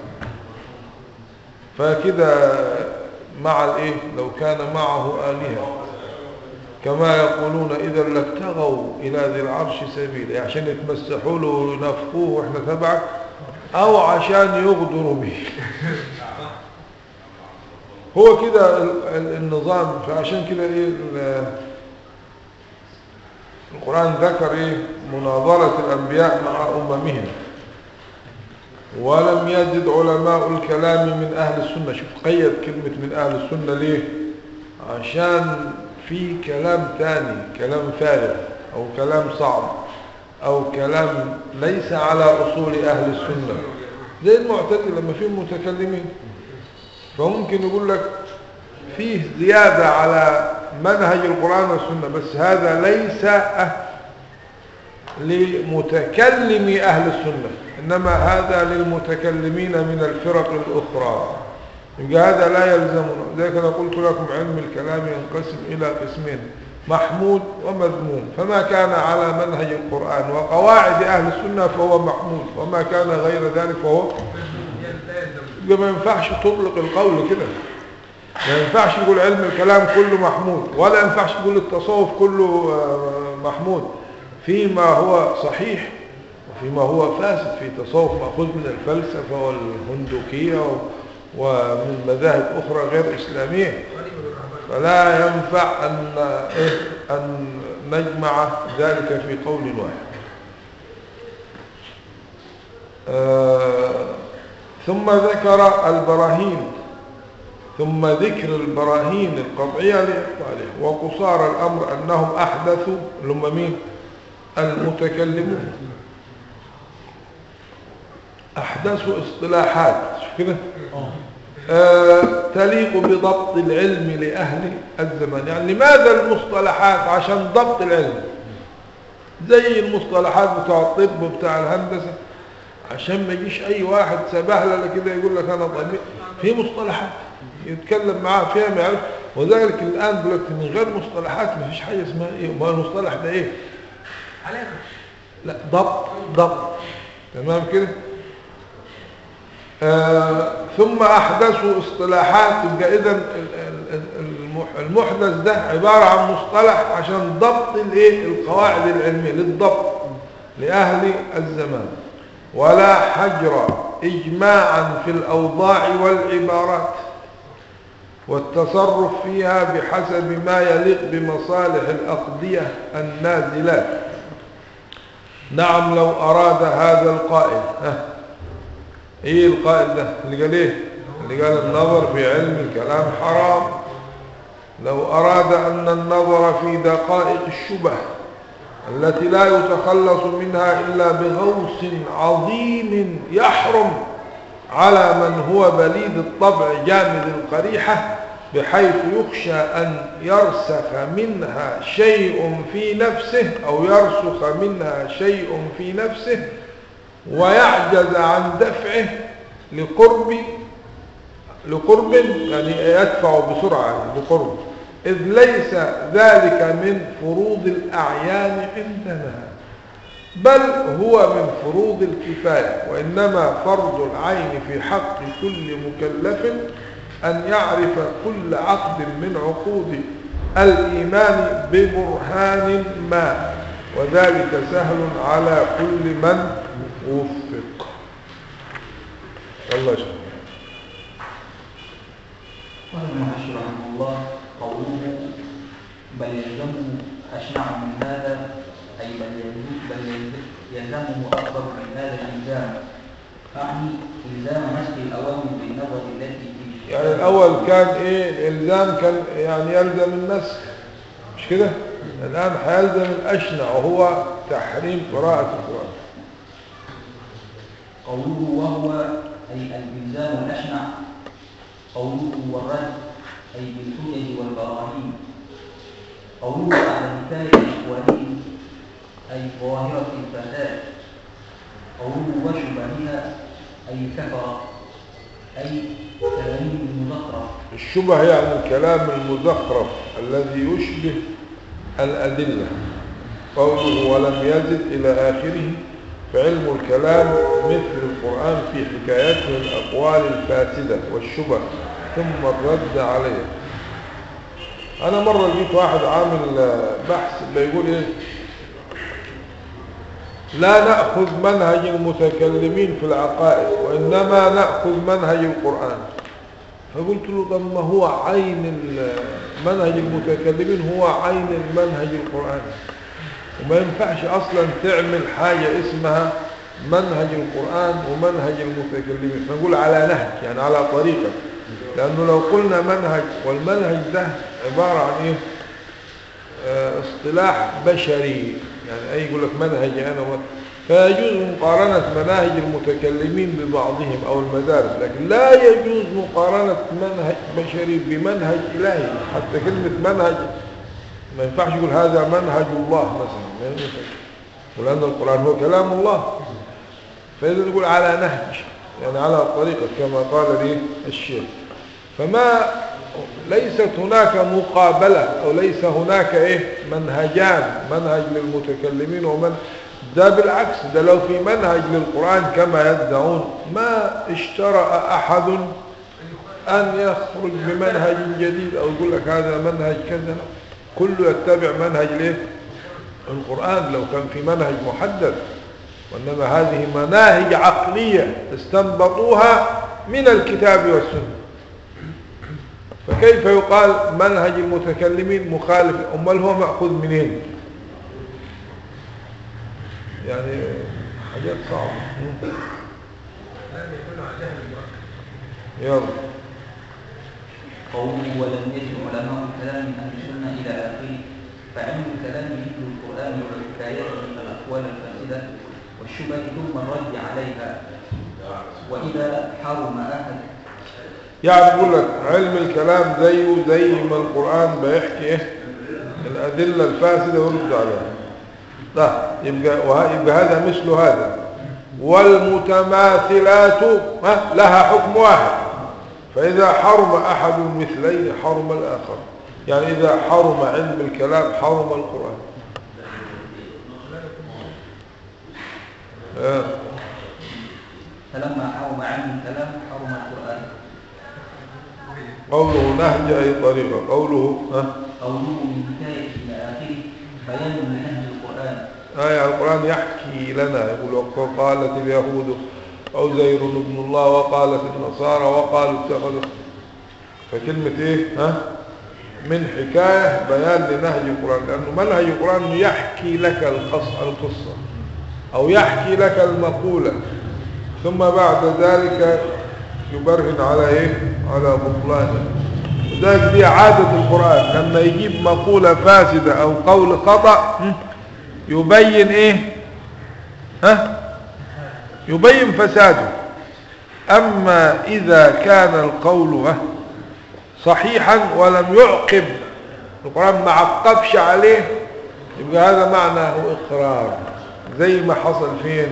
فكده مع الايه لو كان معه آلهة كما يقولون إذا لابتغوا إلى ذي العرش سبيلا يعني عشان يتمسحوا له وينافقوه وإحنا تبعك أو عشان يغدروا به هو كده ال- ال- النظام فعشان كده إيه ال- القرآن ذكر إيه مناظرة الأنبياء مع أممهم ولم يجد علماء الكلام من أهل السنة شوف قيد كلمة من أهل السنة ليه عشان في كلام تاني كلام فارغ أو كلام صعب أو كلام ليس على أصول أهل السنة زي المعتزلة لما فيهم متكلمين فممكن يقول لك فيه زيادة على منهج القرآن والسنة بس هذا ليس أه لمتكلم أهل السنة إنما هذا للمتكلمين من الفرق الأخرى يبقى هذا لا يلزمنا ذلك أنا قلت لكم علم الكلام ينقسم إلى قسمين محمود ومذموم فما كان على منهج القرآن وقواعد أهل السنة فهو محمود وما كان غير ذلك فهو يبقى ما ينفعش تطلق القول كده ما ينفعش تقول علم الكلام كله محمود ولا ينفعش تقول التصوف كله آه، محمود فيما هو صحيح وفيما هو فاسد في تصوف مأخوذ من الفلسفة والهندوكية و- ومن مذاهب أخرى غير إسلامية فلا ينفع أن, إيه أن نجمع ذلك في قول واحد آه، ثم ذكر البراهين ثم ذكر البراهين القطعية لإبطاله وقصار الأمر أنهم أحدثوا لما مين المتكلمون أحدثوا اصطلاحات شوف كده آه تليق بضبط العلم لأهل الزمان يعني لماذا المصطلحات عشان ضبط العلم زي المصطلحات بتاع الطب وبتاع الهندسة عشان ما يجيش أي واحد سبهلة كده يقول لك أنا طبيب في مصطلحات يتكلم معاه فيها ما يعرف وذلك الآن دلوقتي من غير مصطلحات ما فيش حاجة اسمها إيه ما المصطلح ده إيه علامة لا ضبط ضبط تمام كده آه ثم أحدثوا اصطلاحات يبقى إذا ال- ال- ال- المح- المحدث ده عبارة عن مصطلح عشان ضبط الإيه القواعد العلمية للضبط لأهل الزمان ولا حجر إجماعا في الأوضاع والعبارات والتصرف فيها بحسب ما يليق بمصالح الأقضية النازلات نعم لو أراد هذا القائل ها ايه القائل ده اللي قال ايه اللي قال النظر في علم الكلام حرام لو أراد أن النظر في دقائق الشبه التي لا يتخلص منها إلا بغوص عظيم يحرم على من هو بليد الطبع جامد القريحة بحيث يخشى أن يرسخ منها شيء في نفسه أو يرسخ منها شيء في نفسه ويعجز عن دفعه لقرب لقرب يعني يدفع بسرعة يعني لقرب إذ ليس ذلك من فروض الأعيان عندنا بل هو من فروض الكفاية وإنما فرض العين في حق كل مكلف أن يعرف كل عقد من عقود الإيمان ببرهان ما وذلك سهل على كل من وفق الله يشكرك قال المحشر رحمه الله قوله بل يلزمه أشنع من هذا أي بل يلزم- بل يلزم- يلزمه أكبر من هذا الإلزام أعني إلزام نسخ الأوامر بالنظر التي في يعني الأول كان إيه الإلزام كان يعني يلزم النسخ مش كده الآن هيلزم الأشنع وهو تحريم قراءة القرآن قوله وهو أي الإلزام الأشنع قوله والرد أي بالحجج والبراهين قوله على مثال الأولين أي ظاهرة الفساد قوله وشبهها أي كفر أي كلام المزخرف الشبه يعني الكلام المزخرف الذي يشبه الأدلة قوله ولم يزد إلى آخره فعلم الكلام مثل القرآن في حكايته الأقوال الفاسدة والشبه ثم الرد عليها أنا مرة لقيت واحد عامل آه، بحث بيقول إيه لا نأخذ منهج المتكلمين في العقائد وإنما نأخذ منهج القرآن فقلت له طب ما هو عين ال- منهج المتكلمين هو عين المنهج القرآني وما ينفعش أصلا تعمل حاجة اسمها منهج القرآن ومنهج المتكلمين نقول على نهج يعني على طريقة لأنه لو قلنا منهج والمنهج ده عبارة عن إيه آه، اصطلاح بشري يعني أي يقول لك منهجي أنا و... فيجوز مقارنة مناهج المتكلمين ببعضهم أو المدارس لكن لا يجوز مقارنة منهج بشري بمنهج إلهي حتى كلمة منهج ما ينفعش يقول هذا منهج الله مثلا ما ينفعش ولأن القرآن هو كلام الله فإذا نقول على نهج يعني على طريقة كما قال لي الشيخ فما ليست هناك مقابلة أو ليس هناك إيه منهجان منهج للمتكلمين ومن ده بالعكس ده لو في منهج للقرآن كما يدعون ما اشترأ أحد أن يخرج بمنهج جديد أو يقول لك هذا منهج كذا كله يتبع منهج ليه القرآن لو كان في منهج محدد وإنما هذه مناهج عقلية استنبطوها من الكتاب والسنة فكيف يقال منهج المتكلمين مخالف أمال هو مأخوذ منين يعني حاجات صعبة لا يدل على جهل المركب يلا قوله ولم يجد علماء الكلام من أهل السنة إلى آخره فعلم الكلام مثل القرآن وحكايته الأقوال الفاسدة والشبه ثم الرد عليها وإذا حرم أحد يعني بيقول لك علم الكلام زيه زي ما القرآن بيحكي ايه الأدلة الفاسدة ويرد عليها ده يبقى, وه- يبقى هذا مثل هذا والمتماثلات ها، لها حكم واحد فإذا حرم أحد المثلين حرم الآخر يعني إذا حرم علم الكلام حرم القرآن آه. فلما حرم علم الكلام حرم القرآن قوله نهج أي طريقة قوله ها قوله من بداية إلى آخره بيان لنهج القرآن آية القرآن يحكي لنا يقول وقالت اليهود عزير ابن الله وقالت النصارى وقالوا اتخذ فكلمة ايه ها من حكاية بيان لنهج القرآن لأنه منهج القرآن يحكي لك القصة القصة أو يحكي لك المقولة ثم بعد ذلك يبرهن على ايه على بطلانه وذلك دي عادة القرآن لما يجيب مقولة فاسدة أو قول خطأ هم، يبين ايه ها يبين فساده اما اذا كان القول ها صحيحا ولم يعقب القرآن ما عقبش عليه يبقى هذا معناه اقرار زي ما حصل فين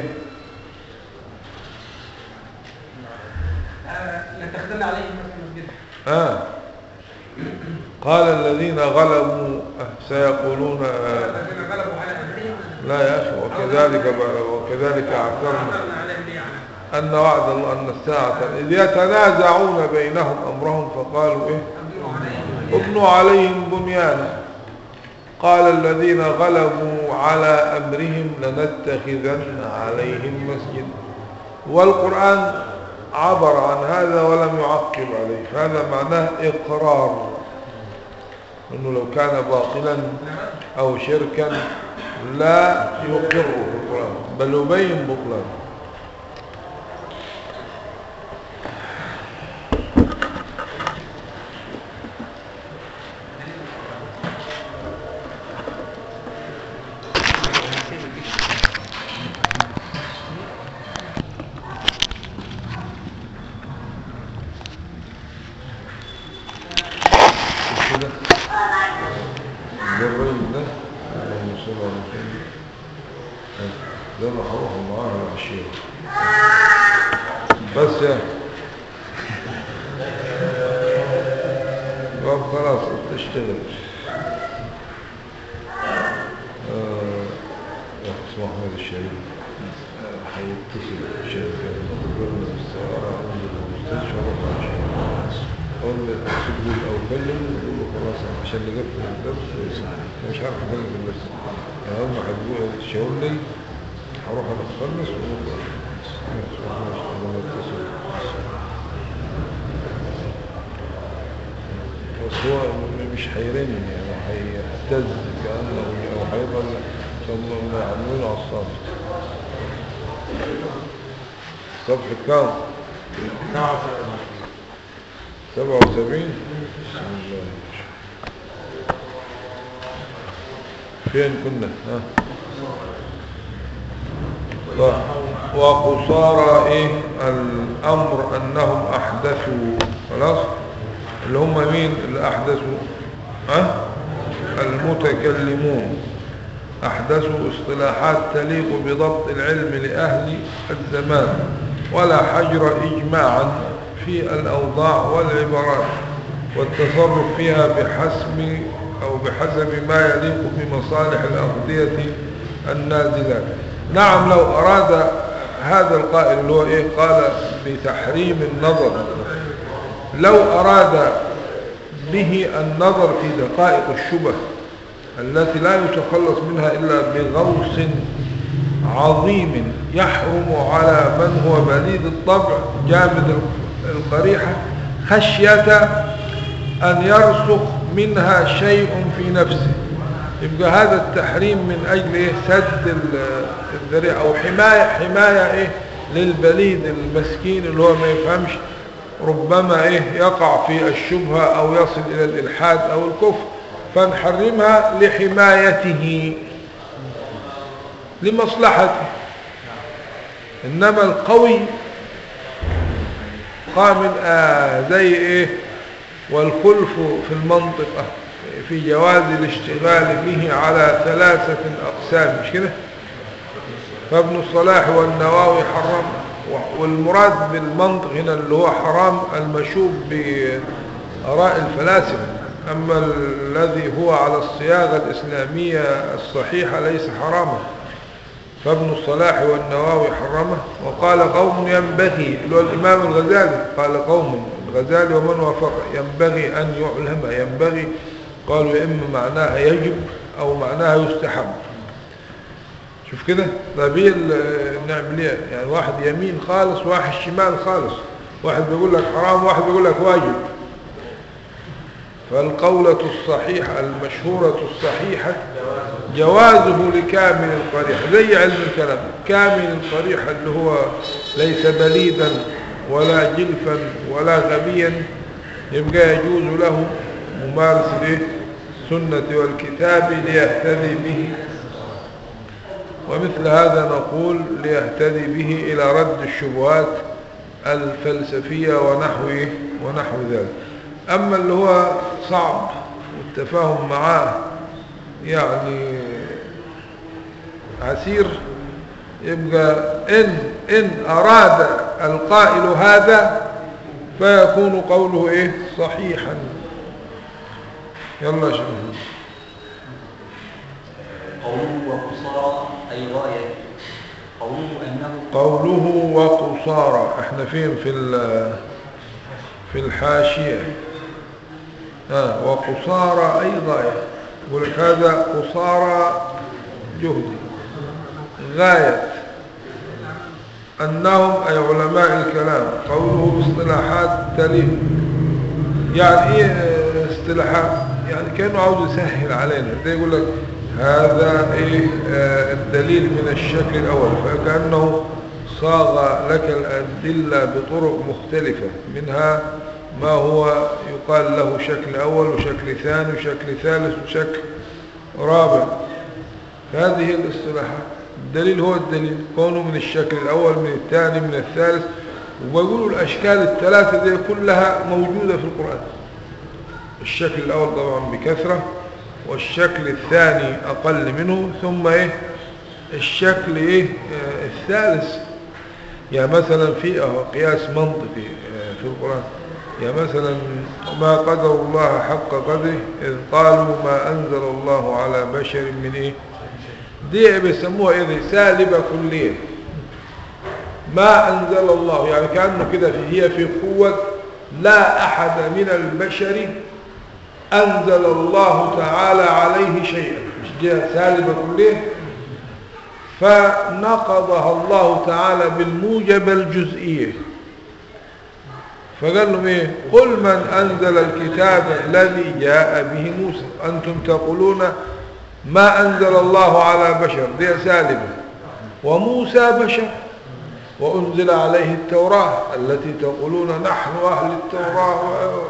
لا تخدمنا عليه مثلا مسجد آه. قال الذين غلبوا آه، سيقولون آه، الذين غلبوا على امرهم لا يا اخي وكذلك وكذلك اعثرنا اعثرنا عليهم ليه على أن وعد الله أن الساعة إذ يتنازعون بينهم أمرهم فقالوا إيه ابنوا عليهم ابنوا عليهم بنيانا قال الذين غلبوا على أمرهم لنتخذن عليهم مسجدا والقرآن عبر عن هذا ولم يعقب عليه هذا معناه إقرار أنه لو كان باطلا أو شركا لا يقره القرآن بل يبين بطلانه كده ده الراجل ده اللهم صل على محمد ده انا هروح معاه العشيرة بس يا طب خلاص اشتغل آه، يا أخي اسمه احمد الشهيد آه، هيتصل الشركة مقبرنا بالسيارة عنده المستشفى روح عشان قول له تقول او كلم يقول له خلاص عشان نقفل الدرس أنا مش عارف اكلم الدرس يعني هم هتقول تشاورني هروح انا اخلص ونقول ماشي، ماشي، أنا متصل. بس هو مش هيرن يعني هيهتز كأنه أو هيفضل ثم يعملون على الصف صفحة كام؟ سبعة وسبعين بسم الله فين كنا ها طيب. وقصارى ايه الامر انهم احدثوا خلاص اللي هم مين اللي احدثوا ها المتكلمون احدثوا اصطلاحات تليق بضبط العلم لاهل الزمان ولا حجر اجماعا في الاوضاع والعبارات والتصرف فيها بحسب او بحسب ما يليق بمصالح الاغذية النازلات نعم لو اراد هذا القائل اللي هو ايه قال بتحريم النظر لو اراد به النظر في دقائق الشبه التي لا يتخلص منها إلا بغوص عظيم يحرم على من هو بليد الطبع جامد القريحة خشية أن يرسخ منها شيء في نفسه يبقى هذا التحريم من أجل إيه سد ال- الذريعة أو حماية حماية إيه للبليد المسكين اللي هو ما يفهمش ربما إيه يقع في الشبهة أو يصل إلى الإلحاد أو الكفر فنحرمها لحمايته لمصلحته إنما القوي قام آه زي إيه والخلف في المنطقة في جواز الاشتغال به على ثلاثة أقسام مش كده فابن الصلاح والنواوي حرم و- والمراد بالمنطق هنا اللي هو حرام المشوب بآراء الفلاسفة أما الذي هو على الصياغة الإسلامية الصحيحة ليس حراما فابن الصلاح والنواوي حرمه وقال قوم ينبغي اللي هو الإمام الغزالي قال قوم الغزالي ومن وافق ينبغي أن يعلم ينبغي قالوا يا إما معناها يجب أو معناها يستحب شوف كده طيب ايه ال- نعمل ايه يعني واحد يمين خالص واحد شمال خالص واحد بيقول لك حرام واحد بيقول لك واجب فالقولة الصحيحة المشهورة الصحيحة جوازه لكامل القريح زي علم الكلام كامل القريح اللي هو ليس بليدا ولا جلفا ولا غبيا يبقى يجوز له ممارسة إيه؟ السنة والكتاب ليهتدي به ومثل هذا نقول ليهتدي به إلى رد الشبهات الفلسفية ونحو ونحو ذلك أما اللي هو صعب والتفاهم معاه يعني عسير يبقى إن, إن أراد القائل هذا فيكون قوله إيه صحيحا يلا يا شباب قوله وقصارى أي غاية قوله أنه قوله وقصارى احنا فين في ال- في الحاشية آه وقصارى أي غاية يقول لك هذا قصارى جهدي غاية أنهم أي علماء الكلام قوله باصطلاحات تلي يعني إيه اصطلاحات يعني كأنه عاوز يسهل علينا ده يقول لك هذا إيه آه الدليل من الشكل الأول فكأنه صاغ لك الأدلة بطرق مختلفة منها ما هو يقال له شكل أول وشكل ثاني وشكل ثالث وشكل رابع هذه الاصطلاحات الدليل هو الدليل كونه من الشكل الأول من الثاني من الثالث وبيقولوا الأشكال الثلاثة دي كلها موجودة في القرآن الشكل الأول طبعا بكثرة والشكل الثاني أقل منه ثم إيه الشكل إيه آه الثالث يعني مثلا في أهو قياس منطقي آه في القرآن يعني مثلا ما قدر الله حق قدره إذ قالوا ما أنزل الله على بشر من إيه دي بيسموها إيه دي سالبة كلية ما أنزل الله يعني كأنه كده في هي في قوة لا أحد من البشر أنزل الله تعالى عليه شيئا مش دي سالبة كلية فنقضها الله تعالى بالموجب الجزئية فقال لهم ايه قل من انزل الكتاب الذي جاء به موسى انتم تقولون ما انزل الله على بشر دي سالبة وموسى بشر وانزل عليه التوراة التي تقولون نحن اهل التوراة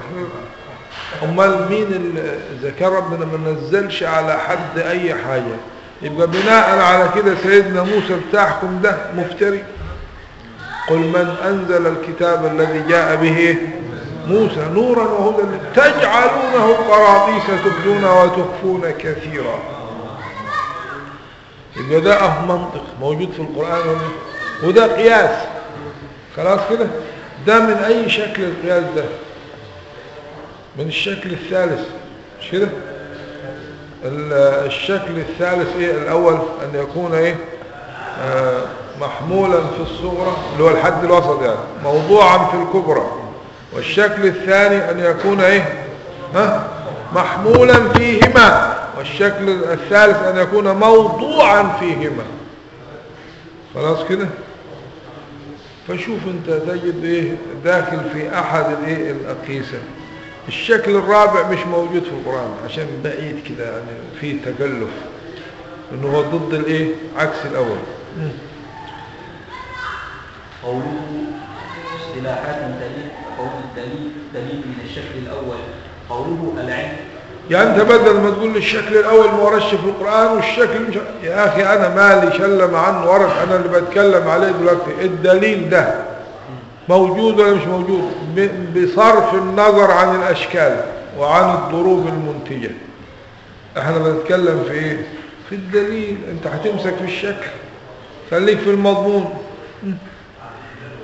امال مين اللي اذا كان ربنا ما نزلش على حد اي حاجة يبقى بناء على كده سيدنا موسى بتاعكم ده مفتري قل من أنزل الكتاب الذي جاء به موسى نورا وهدى تجعلونه قراطيس تبدون وتخفون كثيرا يبقى ده أه منطق موجود في القرآن وده قياس خلاص كده ده من أي شكل القياس ده من الشكل الثالث مش كده الشكل الثالث ايه الاول ان يكون ايه آه محمولا في الصغرى اللي هو الحد الوسط يعني موضوعا في الكبرى والشكل الثاني ان يكون ايه ها محمولا فيهما والشكل الثالث ان يكون موضوعا فيهما خلاص كده فشوف انت تجد ايه داخل في احد الايه الاقيسه الشكل الرابع مش موجود في القرآن عشان بعيد كده يعني فيه تكلف انه هو ضد الايه عكس الاول قوله اصطلاحات تليق قول الدليل دليل من الشكل الأول قوله العلم يعني انت بدل ما تقول لي الشكل الاول ما ورش في القرآن والشكل مش يا اخي انا مالي شلم عنه ورد انا اللي بتكلم عليه دلوقتي الدليل ده موجود ولا مش موجود بصرف النظر عن الاشكال وعن الضروب المنتجة احنا بنتكلم في ايه في الدليل انت هتمسك في الشكل خليك في المضمون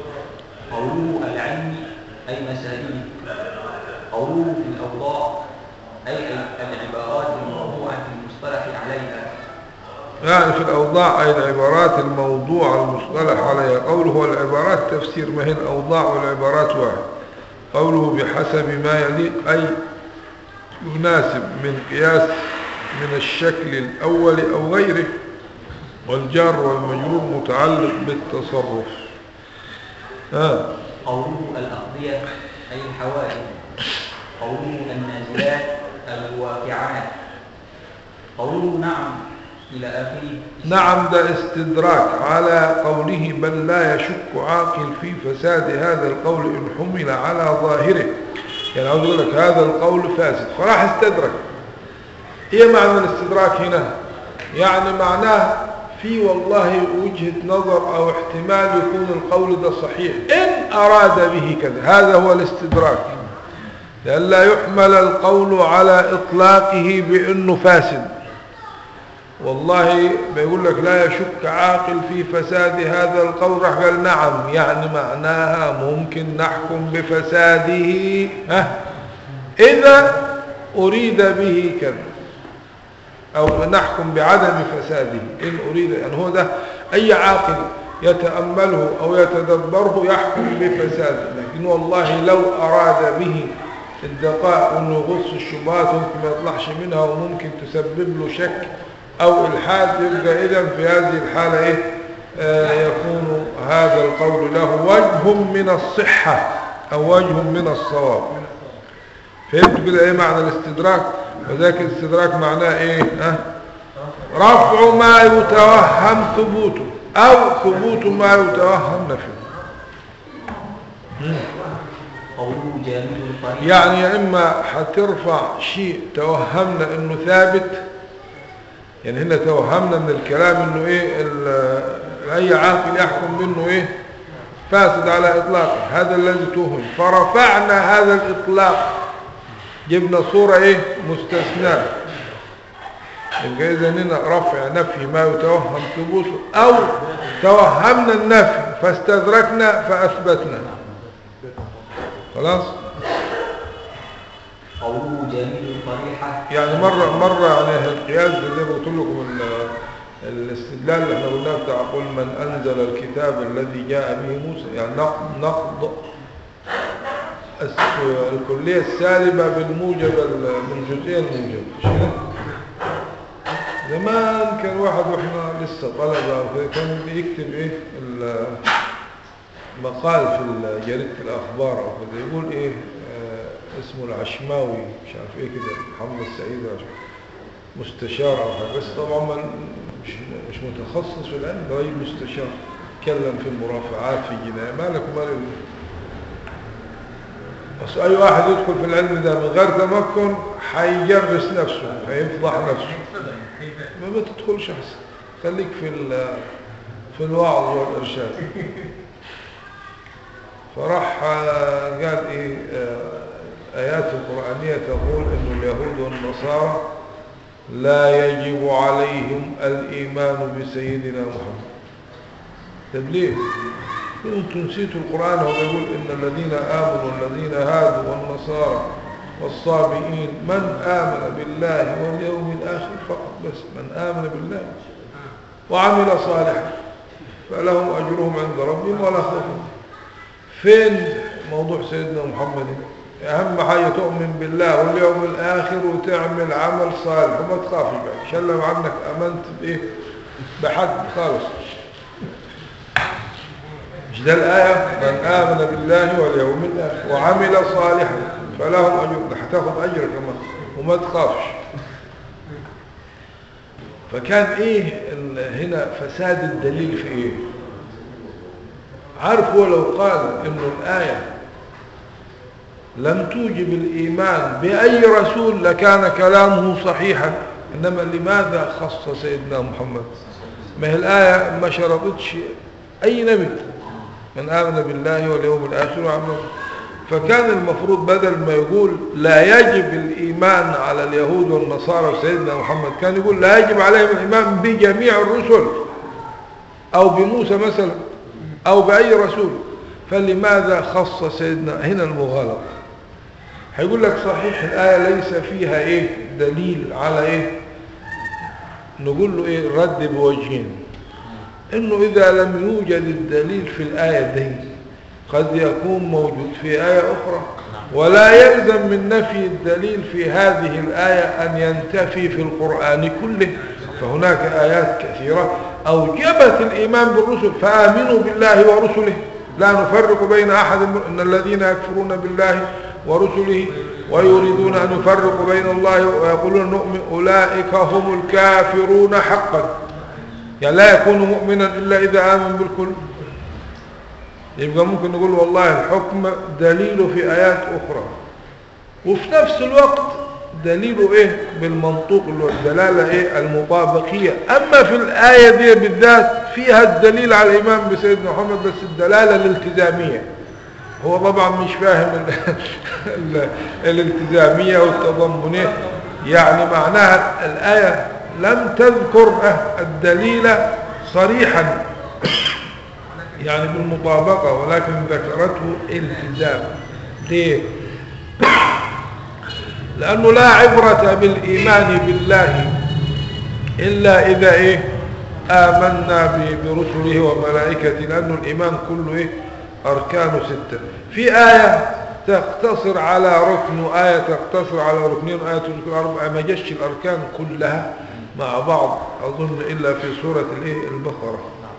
قوله العلم أي مسائله قوله في الأوضاع أي العبارات الموضوعة في المصطلح عليها يعني في الأوضاع أي العبارات الموضوع المصطلح عليها قوله والعبارات تفسير ما هي الأوضاع والعبارات واحد قوله بحسب ما يليق أي يناسب من قياس من الشكل الأول أو غيره والجار والمجرور متعلق بالتصرف آه. قوله الأقضية أي الحوادث قوله النازلات الواقعات قوله نعم إلى آخره نعم ده استدراك على قوله بل لا يشك عاقل في فساد هذا القول إن حمل على ظاهره يعني عاوز أقول لك هذا القول فاسد فراح استدرك ايه معنى الاستدراك هنا يعني معناه في والله وجهة نظر او احتمال يكون القول ده صحيح ان اراد به كذا هذا هو الاستدراك لأن لا يحمل القول على اطلاقه بانه فاسد والله بيقول لك لا يشك عاقل في فساد هذا القول راح قال نعم يعني معناها ممكن نحكم بفساده ها إذا أريد به كذا أو نحكم بعدم فساده إن أريد يعني هو ده أي عاقل يتأمله أو يتدبره يحكم بفساده لكن والله لو أراد به الدقائق أنه يغص الشبهات ممكن ما يطلعش منها وممكن تسبب له شك أو الحاد يبقى إذا في هذه الحالة إيه آه يكون هذا القول له وجه من الصحة أو وجه من الصواب فهمت كده إيه معنى الاستدراك وذاك الاستدراك معناه إيه ها رفع ما يتوهم ثبوته أو ثبوت ما يتوهم نفيه قوله جامد الطريق يعني يا إما هترفع شيء توهمنا إنه ثابت يعني هنا توهمنا من الكلام انه ايه ال- اي عاقل يحكم منه ايه فاسد على اطلاقه هذا الذي توهم فرفعنا هذا الاطلاق جبنا صورة ايه مستثناء يبقى اذا هنا رفع نفي ما يتوهم ثبوته او توهمنا النفي فاستدركنا فاثبتنا خلاص قوله جامد الطريحة يعني مرة مرة يعني القياس ده زي ما قلت لكم ال- الاستدلال اللي احنا قلناه بتاع قل من أنزل الكتاب الذي جاء به موسى يعني نقض, نقض الس- الكلية السالبة بالموجب ال- بالجزئية الموجبة مش كده؟ زمان كان واحد واحنا لسه طلبة وكده كان بيكتب ايه ال- مقال في جريدة الأخبار أو كده يقول إيه آه اسمه العشماوي مش عارف إيه كده محمد سعيد العشماوي مستشار أو حاجة بس طبعا ما مش مش متخصص في العلم ده راجل مستشار يتكلم في المرافعات في الجناية مالك ومال ال- بس أي واحد يدخل في العلم ده من غير تمكن هيجرس نفسه هيفضح نفسه ما ما تدخلش أحسن خليك في ال- في الوعظ والإرشاد فراح آه، قال ايه آه، آيات القرآنية تقول انه اليهود والنصارى لا يجب عليهم الإيمان بسيدنا محمد طب ليه؟ انتم نسيتوا القرآن هو يقول إن الذين آمنوا والذين هادوا والنصارى والصابئين من آمن بالله واليوم الآخر فقط بس من آمن بالله وعمل صالحا فلهم أجرهم عند ربهم ولا خوف فين موضوع سيدنا محمد أهم حاجة تؤمن بالله واليوم الآخر وتعمل عمل صالح وما تخافش بقى شلم عنك أمنت بإيه بحد خالص مش ده الآية من آمن بالله واليوم الآخر وعمل صالحا فلهم أجر ده هتاخد أجر كمان وما تخافش فكان إيه ال- هنا فساد الدليل في إيه عارف هو لو قال إنه الآية لم توجب الإيمان بأي رسول لكان كلامه صحيحا إنما لماذا خص سيدنا محمد ما هي الآية ما شرطتش أي نبي من آمن بالله واليوم الآخر وعمل فكان المفروض بدل ما يقول لا يجب الإيمان على اليهود والنصارى وسيدنا محمد كان يقول لا يجب عليهم الإيمان بجميع الرسل أو بموسى مثلا أو بأي رسول فلماذا خص سيدنا هنا المغالطة هيقول لك صحيح الآية ليس فيها إيه دليل على إيه نقول له إيه رد بوجهين إنه إذا لم يوجد الدليل في الآية دي قد يكون موجود في آية أخرى ولا يلزم من نفي الدليل في هذه الآية أن ينتفي في القرآن كله فهناك آيات كثيرة أوجبت الإيمان بالرسل فآمنوا بالله ورسله لا نفرق بين أحد من إن الذين يكفرون بالله ورسله ويريدون أن يفرقوا بين الله ويقولون نؤمن أولئك هم الكافرون حقا يعني لا يكون مؤمنا إلا إذا آمن بالكل يبقى ممكن نقول والله الحكم دليله في آيات أخرى وفي نفس الوقت دليله إيه بالمنطوق اللي هو الدلالة إيه المطابقية أما في الآية دي بالذات فيها الدليل على الإيمان بسيدنا محمد بس الدلالة الالتزامية هو طبعا مش فاهم ال ال الالتزامية والتضمنية يعني معناها الآية لم تذكر الدليل صريحا يعني بالمطابقة ولكن ذكرته التزام ليه لأنه لا عبرة بالإيمان بالله إلا إذا إيه آمنا ب- برسله وملائكته لأنه الإيمان كله إيه أركان ستة في آية تقتصر على ركن وآية تقتصر على ركنين وآية تذكر أربعة ما جاش الأركان كلها مع بعض أظن إلا في سورة الإيه البقرة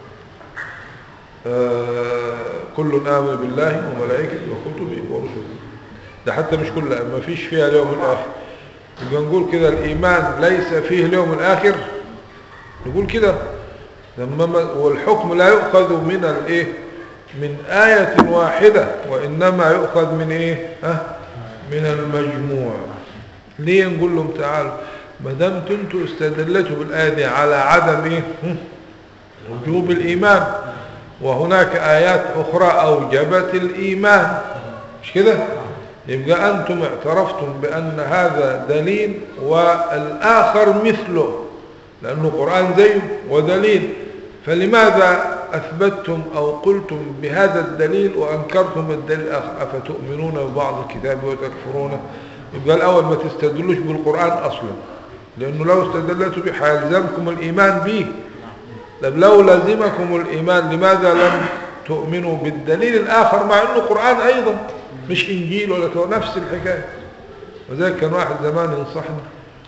آه، كل آمن بالله وملائكته وكتبه ورسله ده حتى مش كلها ما فيش فيها اليوم الآخر يبقى نقول كده الإيمان ليس فيه اليوم الآخر نقول كده لما ما- والحكم لا يؤخذ من الايه من آية واحدة وإنما يؤخذ من ايه ها من المجموع ليه نقول لهم تعالوا ما دامتوا انتوا استدلتوا بالآية دي على عدم ايه هم؟ وجوب الإيمان وهناك آيات أخرى أوجبت الإيمان مش كده يبقى أنتم اعترفتم بأن هذا دليل والآخر مثله لأنه قرآن زيه ودليل فلماذا أثبتتم أو قلتم بهذا الدليل وأنكرتم الدليل الآخر أفتؤمنون ببعض الكتاب وتكفرون يبقى الأول ما تستدلوش بالقرآن أصلا لأنه لو استدلتوا به حيلزمكم الإيمان به طب لو لزمكم الإيمان لماذا لم تؤمنوا بالدليل الآخر مع أنه قرآن أيضا مش إنجيل ولا تو- نفس الحكاية وذلك كان واحد زمان ينصحني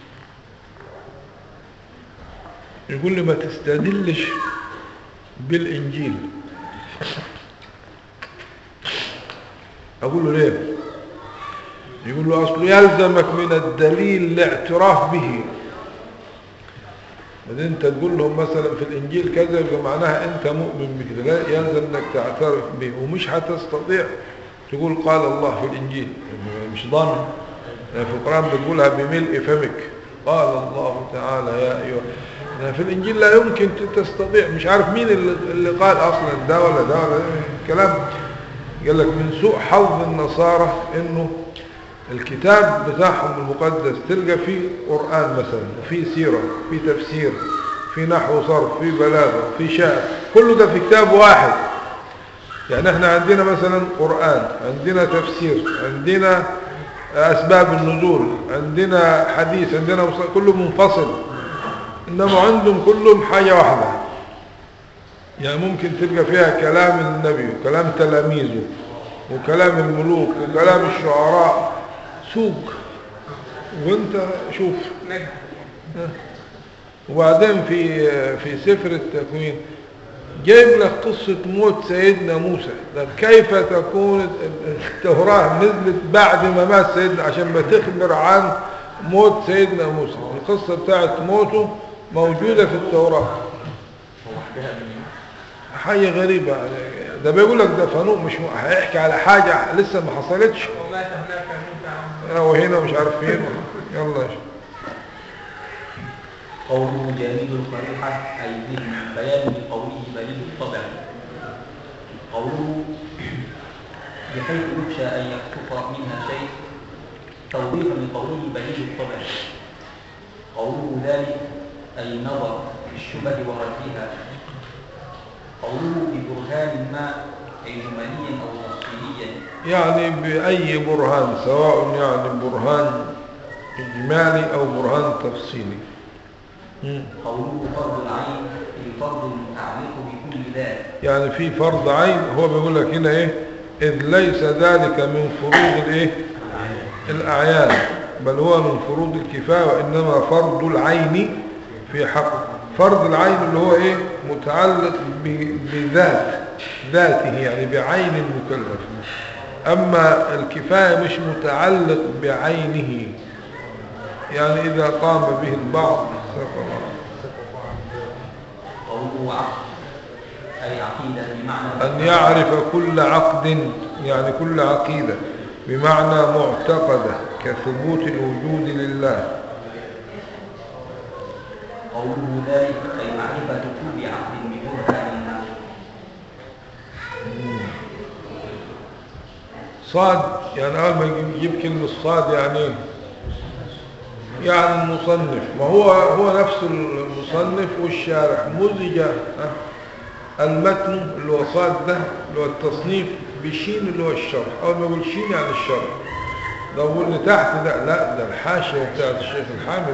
يقول لي ما تستدلش بالإنجيل أقول له ليه يقول له أصله يلزمك من الدليل الاعتراف به بعدين انت تقول لهم مثلا في الانجيل كذا يبقى معناها انت مؤمن بكده لا يلزم انك تعترف به ومش هتستطيع تقول قال الله في الانجيل يعني مش ضامن يعني في القران بتقولها بملء فمك قال الله تعالى يا ايها يعني في الانجيل لا يمكن تستطيع مش عارف مين اللي, اللي قال اصلا ده ولا ده ولا ده كلام قال لك من سوء حظ النصارى انه الكتاب بتاعهم المقدس تلقى فيه قرآن مثلا وفيه سيرة فيه تفسير في نحو صرف في بلاغة في شعر كله ده في كتاب واحد يعني احنا عندنا مثلا قرآن عندنا تفسير عندنا أسباب النزول عندنا حديث عندنا مص- كله منفصل إنما عندهم كلهم حاجة واحدة يعني ممكن تلقى فيها كلام النبي وكلام تلاميذه وكلام الملوك وكلام الشعراء سوق وانت شوف وبعدين في في سفر التكوين جايب لك قصة موت سيدنا موسى طب كيف تكون التوراة نزلت بعد ما مات سيدنا عشان ما تخبر عن موت سيدنا موسى القصة بتاعت موته موجودة في التوراة هو حكاها من حاجة غريبة ده بيقول لك ده فانوق مش م- هيحكي على حاجة لسه ما حصلتش ومات هناك موسى وهنا مش عارف فين يلا يا شيخ. قوله جامد القريحة أي ذهن بيان لقوله بليد الطبع قوله بحيث يخشى أن يكتف منها شيء توضيحا لقوله بليد الطبع قوله ذلك أي نظر في الشبه وردها قوله ببرهان ما أي جماليا أو تفصيليا يعني بأي برهان سواء يعني برهان إجمالي أو برهان تفصيلي مم. قوله فرض العين الفرض المتعلق بكل ذات يعني في فرض عين هو بيقول لك هنا ايه اذ ليس ذلك من فروض الايه الاعيان بل هو من فروض الكفايه وانما فرض العين في حق فرض العين اللي هو ايه متعلق ب- بذات ذاته يعني بعين المكلف اما الكفايه مش متعلق بعينه يعني اذا قام به البعض سقط قوله عقد أي عقيدة بمعنى أن يعرف كل عقد يعني كل عقيدة بمعنى معتقدة كثبوت الوجود لله قوله ذلك أي معرفة كل عقد ببرهان صاد يعني أول ما يجيب كلمة صاد يعني إيه؟ يعني المصنف ما هو هو نفس المصنف والشارح مزج آه، المتن اللي هو صاد ده اللي هو التصنيف بشين اللي هو الشرح أول ما يقول شين يعني الشرح ده هو اللي تحت ده لا ده الحاشية بتاعت الشيخ الحامد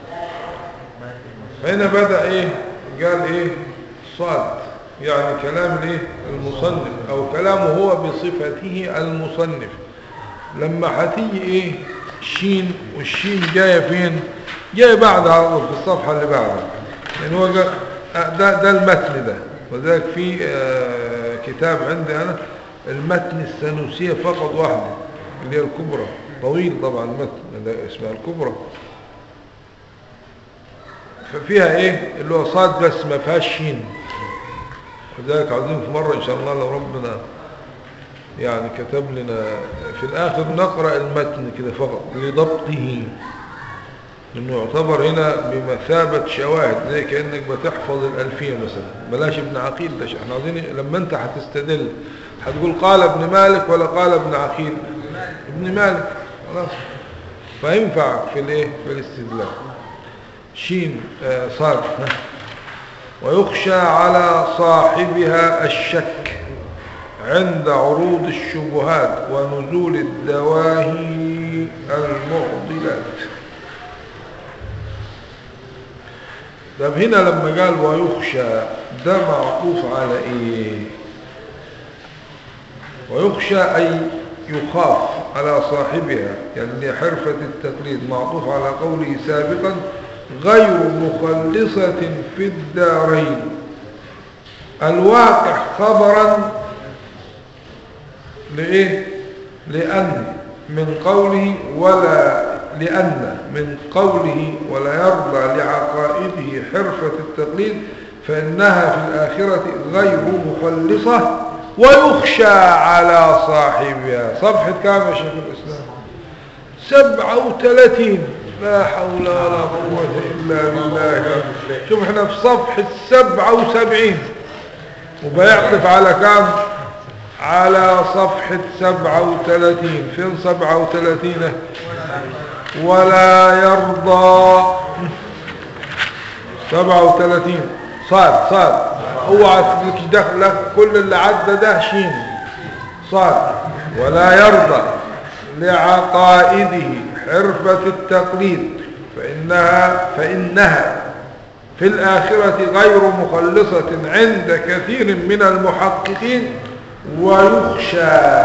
فهنا بدأ ايه قال ايه صاد يعني كلام الايه المصنف او كلامه هو بصفته المصنف لما هتيجي ايه شين والشين جايه فين جايه بعد على طول في الصفحه اللي بعدها يعني هو قال آه، ده ده المتن ده وذلك في آه، كتاب عندي انا المتن السنوسيه فقط واحده اللي هي الكبرى طويل طبعا المتن ده اسمها الكبرى ففيها ايه اللي هو صاد بس ما فيهاش شين وذلك عاوزين في مرة ان شاء الله لو ربنا يعني كتب لنا في الاخر نقرأ المتن كده فقط لضبطه لانه يعتبر هنا بمثابة شواهد زي كأنك بتحفظ الالفية مثلا بلاش ابن عقيل ده احنا عاوزين لما انت هتستدل هتقول قال ابن مالك ولا قال ابن عقيل ابن مالك خلاص فينفع في الايه في الاستدلال شين آه، صاد ها. ويخشى على صاحبها الشك عند عروض الشبهات ونزول الدواهي المعضلات طب هنا لما قال ويخشى ده معطوف على ايه ويخشى أي يخاف على صاحبها يعني حرفة التقليد معطوف على قوله سابقا غير مخلصة في الدارين الواقع خبرا لإيه لأن من قوله ولا لأن من قوله ولا يرضى لعقائده حرفة التقليد فإنها في الآخرة غير مخلصة ويخشى على صاحبها صفحة كام يا شيخ الإسلام سبعة وثلاثين لا حول ولا قوة إلا بالله شوف احنا في صفحة سبعة وسبعين وبيعطف على كام على صفحة سبعة وثلاثين فين سبعة وثلاثين ولا يرضى سبعة وثلاثين صاد صاد اوعى تلك دخل كل اللي عدى ده شين صاد ولا يرضى لعقائده حرفة التقليد فإنها, فإنها في الآخرة غير مخلصة عند كثير من المحققين ويخشى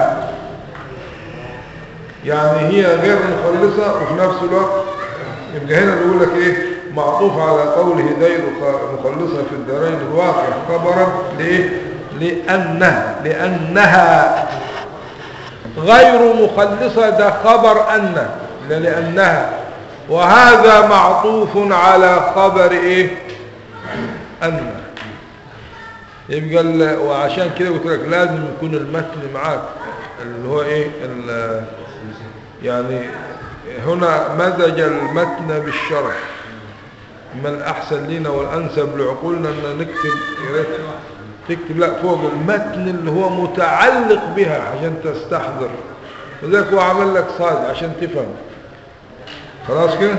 يعني هي غير مخلصة وفي نفس الوقت يبقى هنا بيقول لك ايه معطوف على قوله غير مخلصة في الدارين الواقع خبرا ليه لأنها لأنها غير مخلصة ده خبر أن ده لأنها وهذا معطوف على خبر ايه أن يبقى ال- وعشان كده قلت لك لازم يكون المتن معاك اللي هو ايه ال- يعني هنا مزج المتن بالشرح ما الأحسن لنا والأنسب لعقولنا أن نكتب يا ريت تكتب لا فوق المتن اللي هو متعلق بها عشان تستحضر وذلك هو عمل لك صاد عشان تفهم خلاص كده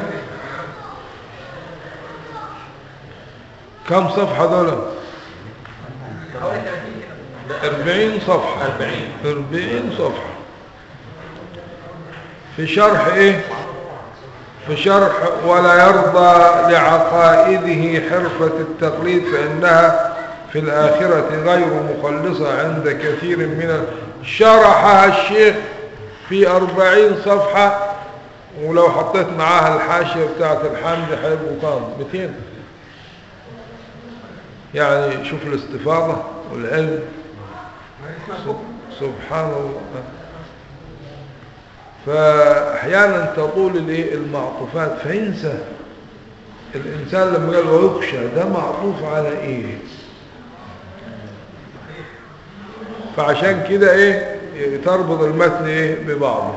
كم صفحة دول حوالي 30 كده 40 صفحة 40 40 صفحة في شرح ايه في شرح ولا يرضى لعقائده حرفة التقليد فإنها في الآخرة غير مخلصة عند كثير من ال- شرحها الشيخ في أربعين صفحة ولو حطيت معاها الحاشية بتاعت الحمد هيبقوا كام 200 يعني شوف الاستفاضة والعلم سبحان الله فأحيانا تطول الايه المعطوفات فينسى الإنسان لما قال ويخشى ده معطوف على إيه فعشان كده إيه تربط المتن إيه ببعضه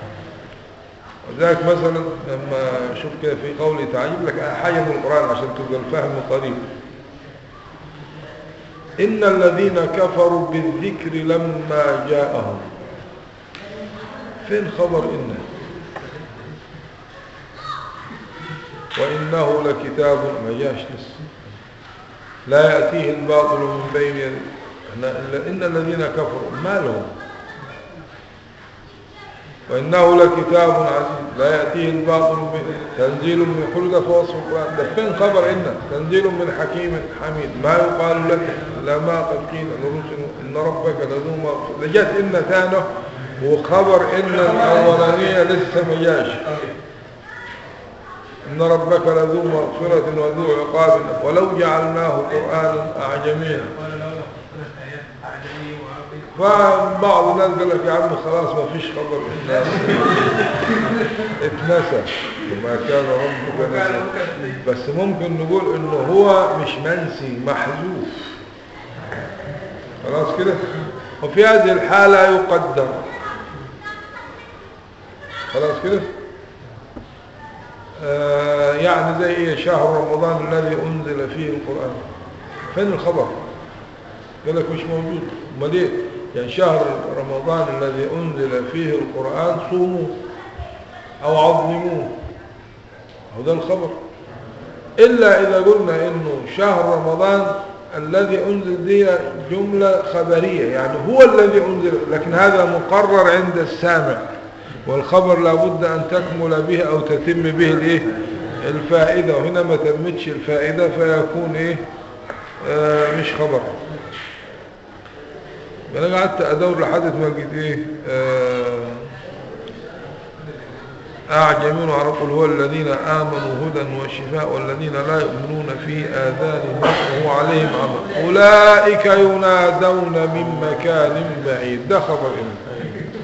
وذلك مثلا لما شوف كده في قولي تعجب لك حاجة من القرآن عشان تبقى الفهم طريق إن الذين كفروا بالذكر لما جاءهم فين خبر إنه وإنه لكتاب ما جاش لسه لا يأتيه الباطل من بين يديه إحنا- إن الذين كفروا ما لهم وإنه لكتاب عزيز لا يأتيه الباطل من بين تنزيل من كل ده في وصف القرآن ده فين خبر إن تنزيل من حكيم حميد ما يقال لك لا ما قد قيل لرسل إن ربك لذو مغفرة ده جت إن ثانه وخبر إن الأولانية لسه ما جاش إن ربك لذو مغفرة وذو عقاب ولو جعلناه قرآنا أعجميا قال له ثلاث آيات أعجمي وعربي فبعض الناس قال لك يا عم خلاص ما فيش خبر إلا اتنسى وما كان ربك نسى بس ممكن نقول انه هو مش منسي محذوف خلاص كده وفي هذه الحالة يقدر خلاص كده آه يعني زي ايه شهر رمضان الذي انزل فيه القرآن فين الخبر قال لك مش موجود امال ايه يعني شهر رمضان الذي انزل فيه القرآن صوموه او عظموه هو ده الخبر إلا إذا قلنا إنه شهر رمضان الذي أنزل دي جملة خبرية يعني هو الذي أنزل لكن هذا مقرر عند السامع والخبر لابد أن تكمل به أو تتم به الإيه الفائدة وهنا ما تمتش الفائدة فيكون إيه آه مش خبر أنا قعدت أدور لحد ما لقيت إيه آه أعجمون وعرب قل هو الذين آمنوا هدى وشفاء والذين لا يؤمنون في آذانهم وهو عليهم عمى أولئك ينادون من مكان بعيد ده خبر إن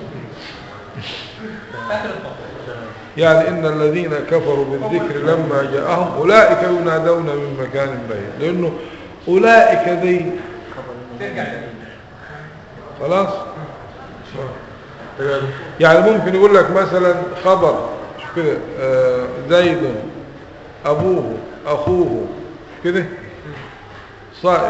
يعني إن الذين كفروا بالذكر لما جاءهم أولئك ينادون من مكان بعيد لأنه أولئك ذي خلاص يعني ممكن يقول لك مثلا خبر شوف كده آه، زيد أبوه أخوه شوف كده صائب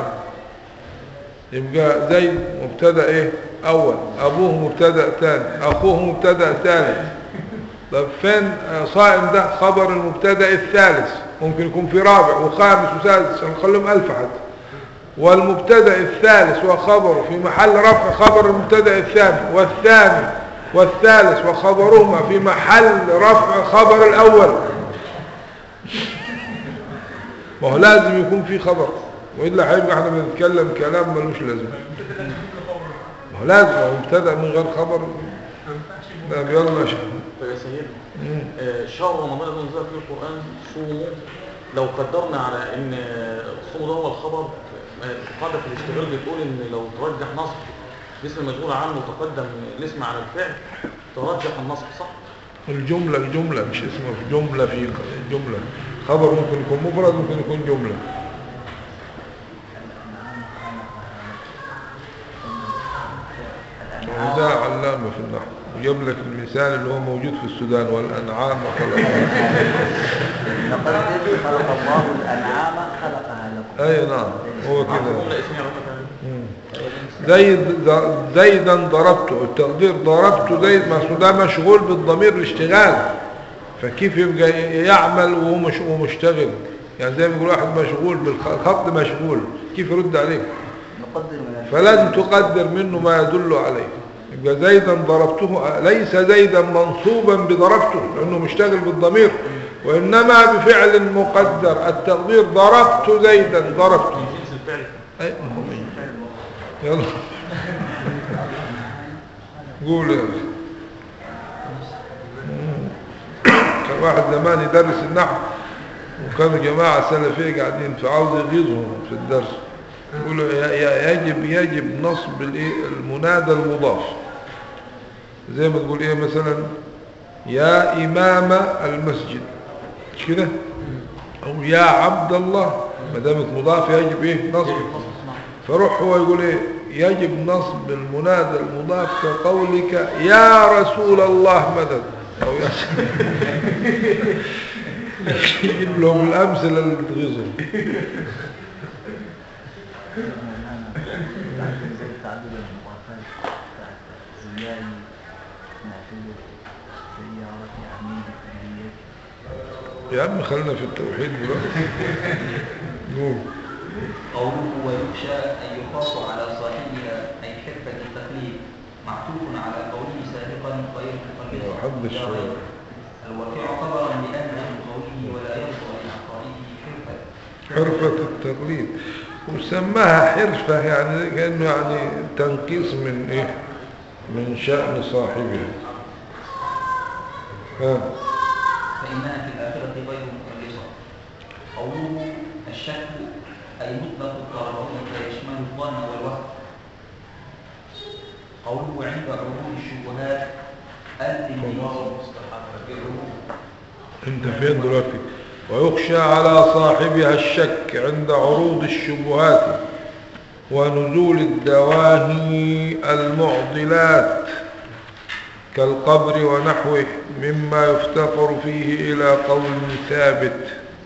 يبقى زيد مبتدا ايه اول ابوه مبتدا ثاني اخوه مبتدا ثالث طب فين آه، صائم ده خبر المبتدا الثالث ممكن يكون في رابع وخامس وسادس نخليهم الف حتى والمبتدا الثالث وخبره في محل رفع خبر المبتدا الثاني والثاني والثالث وخبرهما في محل رفع خبر الاول ما هو لازم يكون في خبر والا هيبقى احنا بنتكلم كلام ملوش لازمه ما هو لازم هو مبتدا من غير خبر ده يلا يا شيخ طيب يا سيدنا مم. آه، شهر رمضان الذي انزل فيه القرآن صوموا لو قدرنا على ان آه، الصوم ده هو الخبر آه، القاعدة في الاشتغال بتقول ان لو ترجح نصب الاسم المشغول عنه وتقدم الاسم على الفعل ترجح النصب صح؟ الجملة الجملة مش اسمه في جملة في جملة خبر ممكن يكون مفرد ممكن يكون جملة وده علامة في النحو وجاب لك المثال اللي هو موجود في السودان والأنعام خلقها لقد خلق الله الأنعام خلقها لكم أي نعم هو جملة كده اسمية رقم مم. زيد زيدا ضربته التقدير ضربته زيد ما أصل ده مشغول بالضمير الاشتغال فكيف يبقى يعمل وهو مش وهو مشتغل يعني زي ما يقول واحد مشغول بالخط مشغول كيف يرد عليك نقدر من الفعل فلازم تقدر منه ما يدل عليه يبقى زيدا ضربته ليس زيدا منصوبا بضربته لأنه مشتغل بالضمير وإنما بفعل مقدر التقدير ضربت زيدا ضربته جنس الفعل أي مهم. يلا قول يا أخي. كان واحد زمان يدرس النحو وكانوا جماعة سلفية قاعدين فعاوز يغيظهم في الدرس يقولوا ي- ي- يجب يجب نصب الإيه؟ المنادى المضاف زي ما تقول ايه مثلا يا إمام المسجد مش كده أو يا عبد الله ما دامت مضاف يجب ايه نصب فروح هو يقول ايه يجب نصب المنادى المضاف كقولك يا رسول الله مدد او يا يجيب لهم الامثله اللي تغيظهم تعدد المضافات بتاعت زياني نعتبر سيارة عميد كلية يا عم خلينا في التوحيد دلوقتي قول قوله ويخشى أن يخاف على صاحبها أي حرفة التقليد معطوف على قوله سابقا غير مقلد لو حد لا الشوية. غير. الواقع خبرا بأنه قوله ولا يرضى لعطائه حرفة حرفة التقليد وسماها حرفة يعني كأنه يعني تنقيص من إيه من شأن صاحبها ها فإنها في الآخرة غير مخلصة قوله الشك أي مطلق الطرفين فيشمل الظن والوهم قوله عند عروض الشبهات الانتظار بعروض انت فين دلوقتي ويخشى على صاحبها الشك عند عروض الشبهات ونزول الدواهي المعضلات كالقبر ونحوه مما يفتقر فيه إلى قول ثابت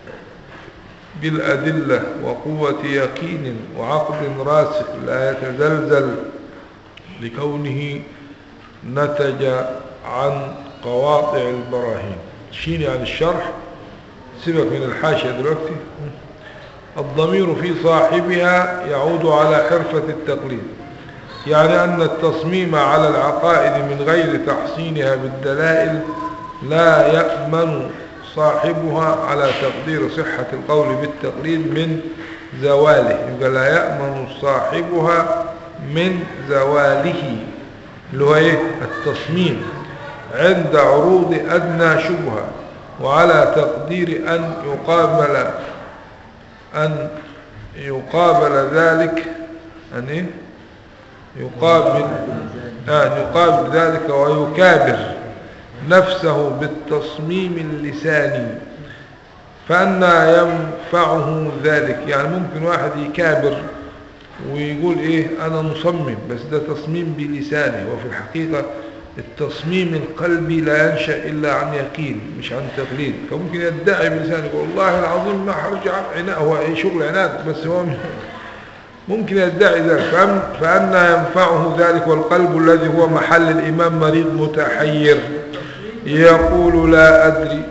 بالأدلة وقوة يقين وعقد راسخ لا يتزلزل لكونه نتج عن قواطع البراهين شين يعني الشرح سيبك من الحاشية دلوقتي الضمير في صاحبها يعود على حرفة التقليد يعني أن التصميم على العقائد من غير تحصينها بالدلائل لا يأمن صاحبها على تقدير صحة القول بالتقليد من زواله يبقى لا يأمن صاحبها من زواله اللي هو ايه التصميم عند عروض أدنى شبهة وعلى تقدير أن يقابل أن يقابل ذلك أن إيه؟ يقابل أن يقابل ذلك ويكابر نفسه بالتصميم اللساني فأنا ينفعه ذلك يعني ممكن واحد يكابر ويقول ايه انا مصمم بس ده تصميم بلسانه وفي الحقيقة التصميم القلبي لا ينشأ الا عن يقين مش عن تقليد فممكن يدعي بلسانه يقول والله العظيم ما حرجع عناد هو ايه شغل عناد بس هو ممكن يدعي ذلك فأن فأنا ينفعه ذلك والقلب الذي هو محل الإمام مريض متحير يقول لا أدري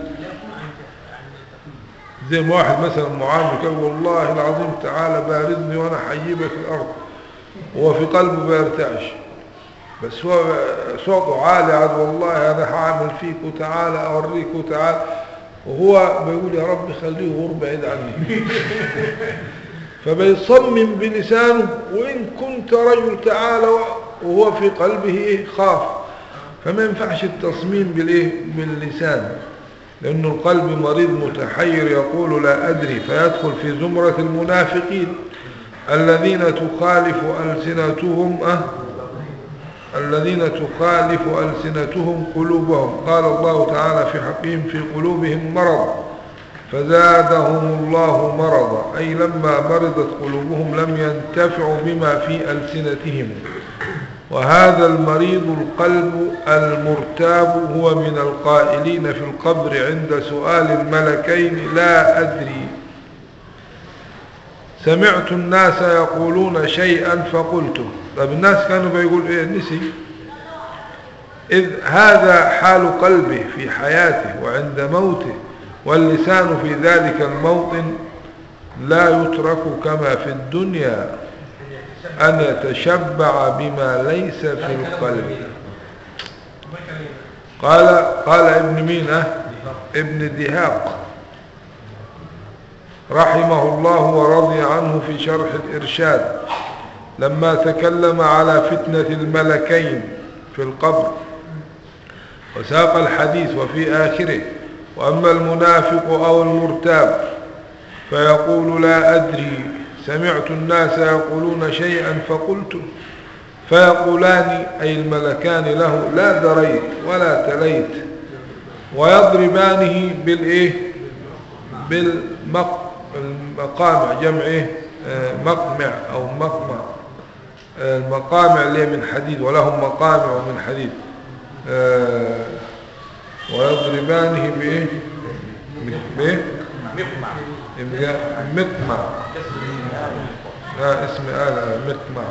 زي ما واحد مثلا معامل كان والله العظيم تعالى باردني وانا حيبك في الارض هو في قلبه بيرتعش بس هو صوته عالي عاد والله انا هعمل فيك وتعالى اوريك وتعالى وهو بيقول يا رب خليه غور بعيد عني فبيصمم بلسانه وان كنت رجل تعالى وهو في قلبه ايه خاف فما ينفعش التصميم بالايه باللسان لأن القلب مريض متحير يقول لا أدري فيدخل في زمرة المنافقين الذين تخالف ألسنتهم أه الذين تخالف ألسنتهم قلوبهم قال الله تعالى في حقهم في قلوبهم مرض فزادهم الله مرضا أي لما مرضت قلوبهم لم ينتفعوا بما في ألسنتهم وهذا المريض القلب المرتاب هو من القائلين في القبر عند سؤال الملكين لا أدري سمعت الناس يقولون شيئا فقلته طب الناس كانوا بيقول ايه نسي إذ هذا حال قلبه في حياته وعند موته واللسان في ذلك الموطن لا يترك كما في الدنيا أن يتشبع بما ليس في القلب قال قال ابن مينة ابن دهاق رحمه الله ورضي عنه في شرح الإرشاد لما تكلم على فتنة الملكين في القبر وساق الحديث وفي آخره وأما المنافق أو المرتاب فيقول لا أدري سمعت الناس يقولون شيئا فقلت فيقولان أي الملكان له لا دريت ولا تليت ويضربانه بالإيه بالمقامع جمع إيه آه، مقمع أو مقمع آه، المقامع اللي هي من حديد ولهم مقامع من حديد آه، ويضربانه بإيه بإيه مقمع يبقى مقمع لا اسم آلة مقمع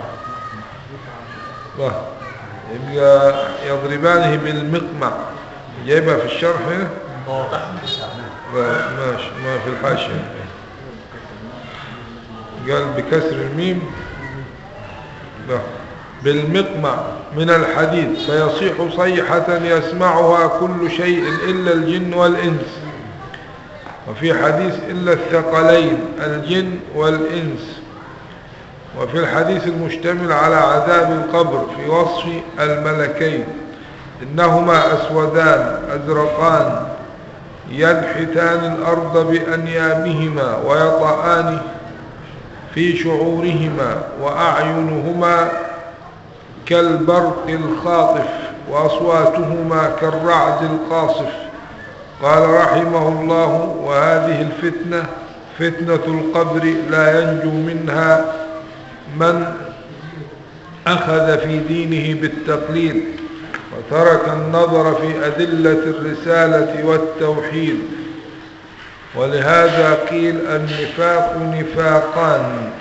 الله يبقى يضربانه بالمقمع جايبها في الشرح هنا لا ماشي ما في الحاشية قال بكسر الميم لا بالمقمع من الحديد فيصيح صيحة يسمعها كل شيء إلا الجن والإنس وفي حديث إلا الثقلين الجن والإنس وفي الحديث المشتمل على عذاب القبر في وصف الملكين إنهما أسودان أزرقان ينحتان الأرض بأنيابهما ويطعان في شعورهما وأعينهما كالبرق الخاطف وأصواتهما كالرعد القاصف قال رحمه الله وهذه الفتنة فتنة القبر لا ينجو منها من أخذ في دينه بالتقليد وترك النظر في أدلة الرسالة والتوحيد ولهذا قيل النفاق نفاقان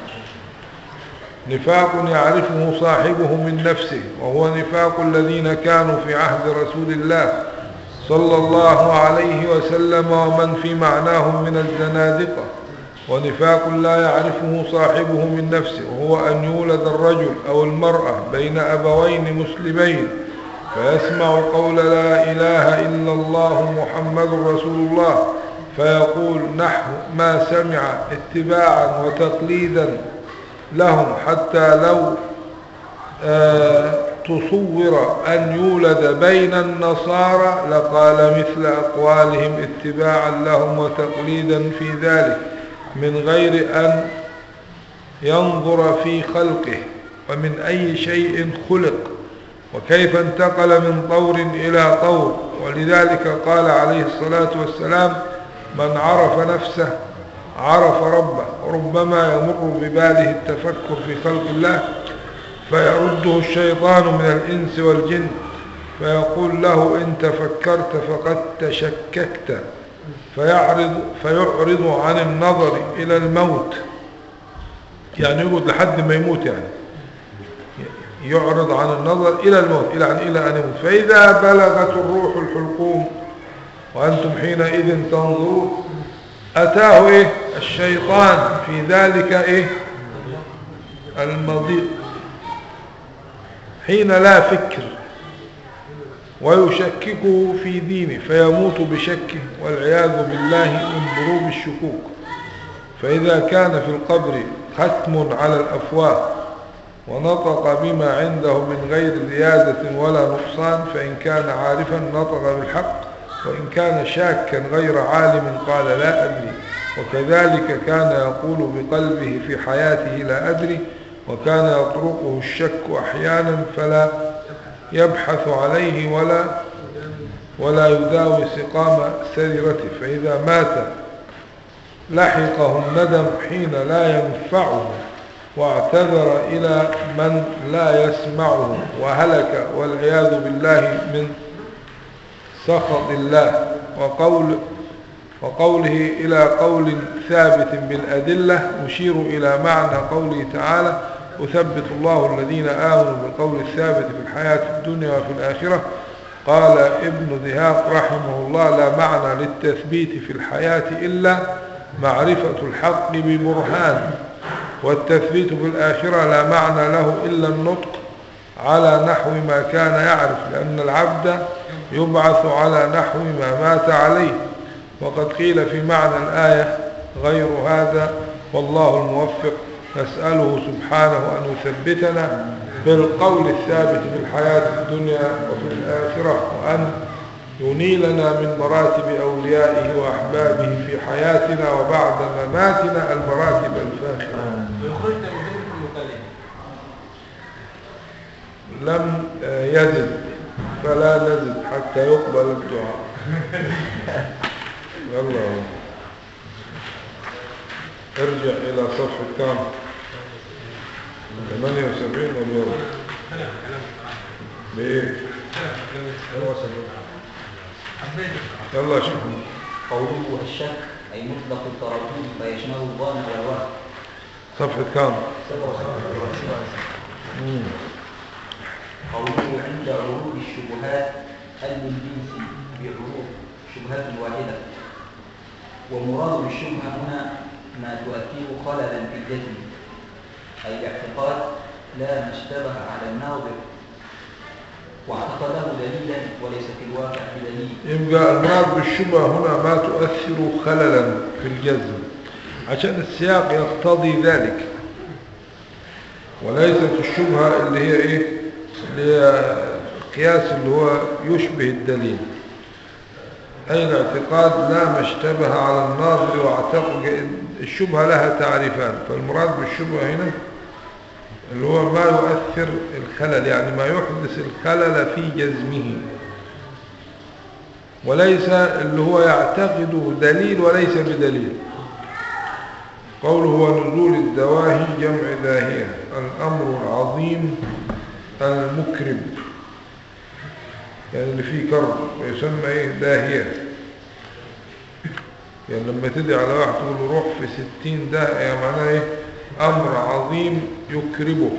نفاق يعرفه صاحبه من نفسه وهو نفاق الذين كانوا في عهد رسول الله صلى الله عليه وسلم ومن في معناهم من الزنادقة ونفاق لا يعرفه صاحبه من نفسه وهو أن يولد الرجل أو المرأة بين أبوين مسلمين فيسمع قول لا إله إلا الله محمد رسول الله فيقول نحو ما سمع اتباعا وتقليدا لهم حتى لو آه تصور أن يولد بين النصارى لقال مثل أقوالهم اتباعا لهم وتقليدا في ذلك من غير أن ينظر في خلقه ومن أي شيء خلق وكيف انتقل من طور إلى طور ولذلك قال عليه الصلاة والسلام من عرف نفسه عرف ربه وربما يمر بباله التفكر في خلق الله فيرده الشيطان من الإنس والجن فيقول له إن تفكرت فقد تشككت فيعرض, فيعرض عن النظر إلى الموت يعني يقعد لحد ما يموت يعني يعرض عن النظر إلى الموت إلى أن, إلى أن يموت فإذا بلغت الروح الحلقوم وأنتم حينئذ تنظرون أتاه إيه الشيطان في ذلك إيه المضيق حين لا فكر ويشككه في دينه فيموت بشكه والعياذ بالله من ضروب الشكوك فإذا كان في القبر ختم على الأفواه ونطق بما عنده من غير زيادة ولا نقصان فإن كان عارفا نطق بالحق وإن كان شاكا غير عالم قال لا أدري وكذلك كان يقول بقلبه في حياته لا أدري وكان يطرقه الشك أحيانا فلا يبحث عليه ولا ولا يداوي سقام سريرته فإذا مات لحقه الندم حين لا ينفعه واعتذر إلى من لا يسمعه وهلك والعياذ بالله من سخط الله وقول وقوله إلى قول ثابت بالأدلة يشير إلى معنى قوله تعالى يثبت الله الذين آمنوا بالقول الثابت في الحياة الدنيا وفي الآخرة قال ابن ذهاق رحمه الله لا معنى للتثبيت في الحياة إلا معرفة الحق ببرهان والتثبيت في الآخرة لا معنى له إلا النطق على نحو ما كان يعرف لأن العبد يبعث على نحو ما مات عليه وقد قيل في معنى الآية غير هذا والله الموفق نسأله سبحانه أن يثبتنا بالقول الثابت في الحياة الدنيا وفي الآخرة وأن ينيلنا من مراتب أوليائه وأحبابه في حياتنا وبعد مماتنا المراتب الفاخرة ويخرجنا من ذلك المكلف لم آه، يزد فلا نزد حتى يقبل الدعاء يلا ارجع إلى صفحة كام 78 اليوم كلام كلام بإيه حبيت يلا يا شيخ قوله الشك أي مطلق التردد فيشمل الظن والوهم صفحة كام مم. قوله عند عروض الشبهات الجنس بعروض شبهات واحدة ومراد بالشبهة هنا ما تؤثر خللا في الجسم أي الاعتقاد لا ما اشتبه على الناظر واعتقده دليلا وليس في الواقع بدليل يبقى المراد بالشبهة هنا ما تؤثر خللا في الجزم عشان السياق يقتضي ذلك وليست الشبهة اللي هي ايه اللي هي قياس اللي هو يشبه الدليل أي الاعتقاد لا ما اشتبه على الناظر واعتقد الشبهة لها تعريفان فالمراد بالشبهة هنا اللي هو ما يؤثر الخلل يعني ما يحدث الخلل في جزمه وليس اللي هو يعتقده دليل وليس بدليل قوله ونزول الدواهي جمع داهية الأمر العظيم المكرم يعني اللي فيه كرب ويسمى ايه داهية يعني لما تدعي على واحد تقول له روح في ستين داهية يعني معناه ايه أمر عظيم يكربه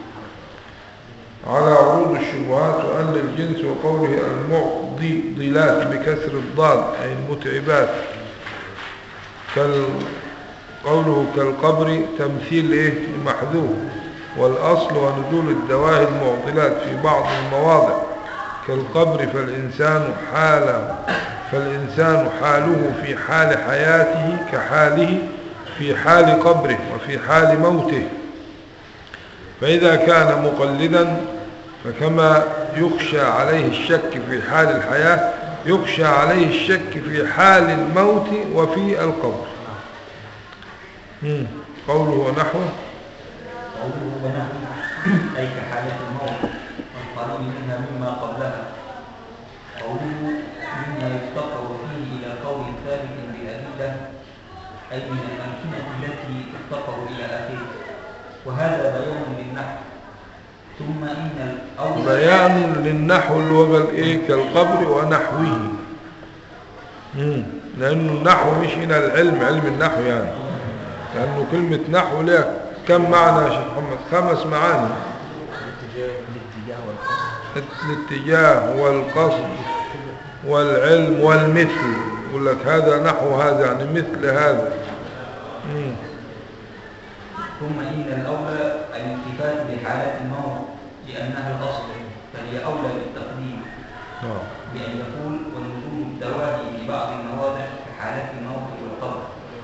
على عروض الشبهات وأن الجنس وقوله المعضلات بكسر الضاد أي المتعبات كال قوله كالقبر تمثيل إيه محذوف والأصل ونزول الدواهي المعضلات في بعض المواضع كالقبر فالإنسان حاله فالإنسان حاله في حال حياته كحاله في حال قبره وفي حال موته فإذا كان مقلدا فكما يخشى عليه الشك في حال الحياة يخشى عليه الشك في حال الموت وفي القبر مم. قوله ونحوه قوله ونحو أي كحالة الموت والقريب منها مما قبلها قوله مما يفتقر فيه إلى قول ثابت بالأدلة أي من الأمكنة التي تفتقر إلى آخره وهذا بيان للنحو ثم إن الأول بيان للنحو اللي هو قال ايه كالقبر ونحوه مم. لأنه النحو مش هنا العلم علم النحو يعني لأنه كلمة نحو لها كم معنى يا شيخ محمد خمس معاني الاتجاه والقصد والعلم والمثل يقول لك هذا نحو هذا يعني مثل هذا مم. ثم إن الأولى الالتفات بحالات الموت لأنها الأصل فهي أولى بالتقديم آه. بأن يقول ونزول الدواهي في بعض المواضع كحالات الموت والقبر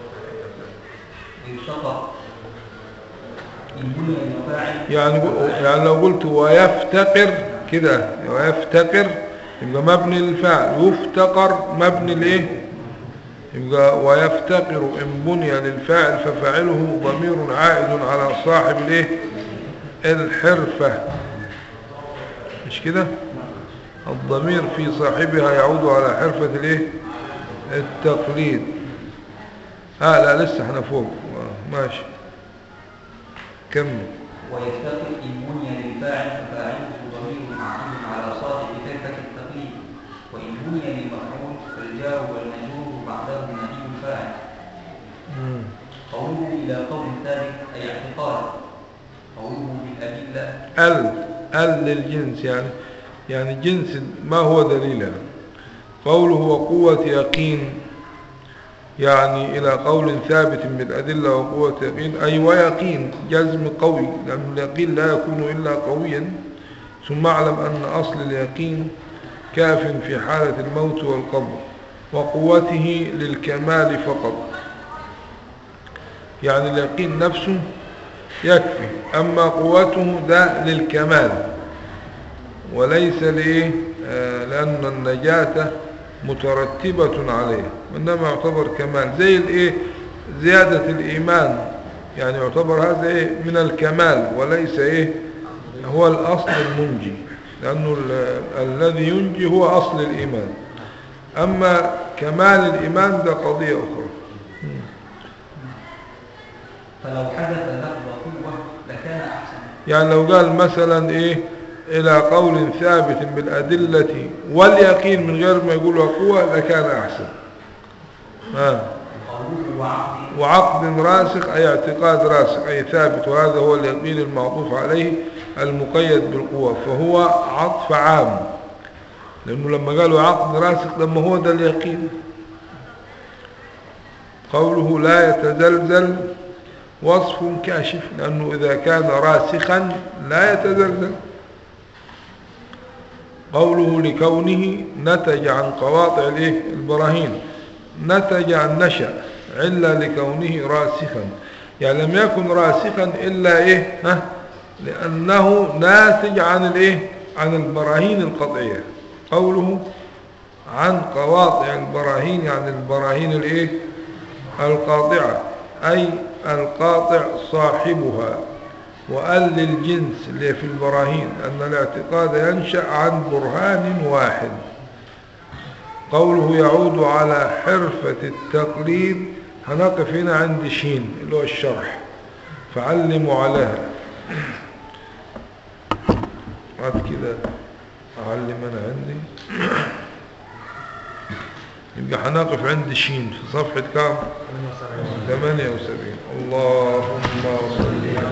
ويفتقر إن بني المفاعل يعني يعني لو قلت ويفتقر كده ويفتقر يبقى مبني للفعل يفتقر مبني لايه يبقى ويفتقر ان بني للفاعل ففاعله ضمير عائد على صاحب الايه الحرفة مش كده الضمير في صاحبها يعود على حرفة الايه التقليد اه لا لسه احنا فوق آه، ماشي كمل ويفتقر إن بني للفاعل ففاعله ضمير عائد على صاحب حرفة التقليد وإن بني للمفعول فالجار والمجرور بعده نبي الفاعل مم. قوله إلى قول ثابت أي اعتقاد قوله بالأدلة ال ال للجنس يعني يعني جنس ما هو دليل يعني. قوله وقوة يقين يعني إلى قول ثابت بالأدلة وقوة يقين أي ويقين جزم قوي لأن اليقين لا يكون إلا قويا ثم اعلم أن أصل اليقين كاف في حالة الموت والقبر وقوته للكمال فقط يعني اليقين نفسه يكفي أما قوته ده للكمال وليس لإيه آه لأن النجاة مترتبة عليه وإنما يعتبر كمال زي الإيه زيادة الإيمان يعني يعتبر هذا إيه من الكمال وليس إيه هو الأصل المنجي لأنه ال- الذي ينجي هو أصل الإيمان أما كمال الإيمان ده قضية أخرى فلو حدث لفظ قوة لكان أحسن يعني لو قال مثلا إيه إلى قول ثابت بالأدلة واليقين من غير ما يقول قوة لكان أحسن آه. قوله وعقد وعقد راسخ أي اعتقاد راسخ أي ثابت وهذا هو اليقين المعطوف عليه المقيد بالقوة فهو عطف عام لأنه لما قالوا عقد راسخ لما هو ده اليقين قوله لا يتزلزل وصف كاشف لأنه إذا كان راسخا لا يتزلزل قوله لكونه نتج عن قواطع الإيه؟ البراهين نتج عن نشأ علة لكونه راسخا يعني لم يكن راسخا إلا إيه ها لأنه ناتج عن الإيه عن البراهين القطعية قوله عن قواطع البراهين يعني البراهين الإيه القاطعة أي القاطع صاحبها وقال للجنس اللي في البراهين أن الاعتقاد ينشأ عن برهان واحد قوله يعود على حرفة التقليد هنقف هنا عند شين اللي هو الشرح فعلموا عليها بعد كده أعلم أنا عندي يبقى هنقف عند شين في صفحة كام 78 اللهم صل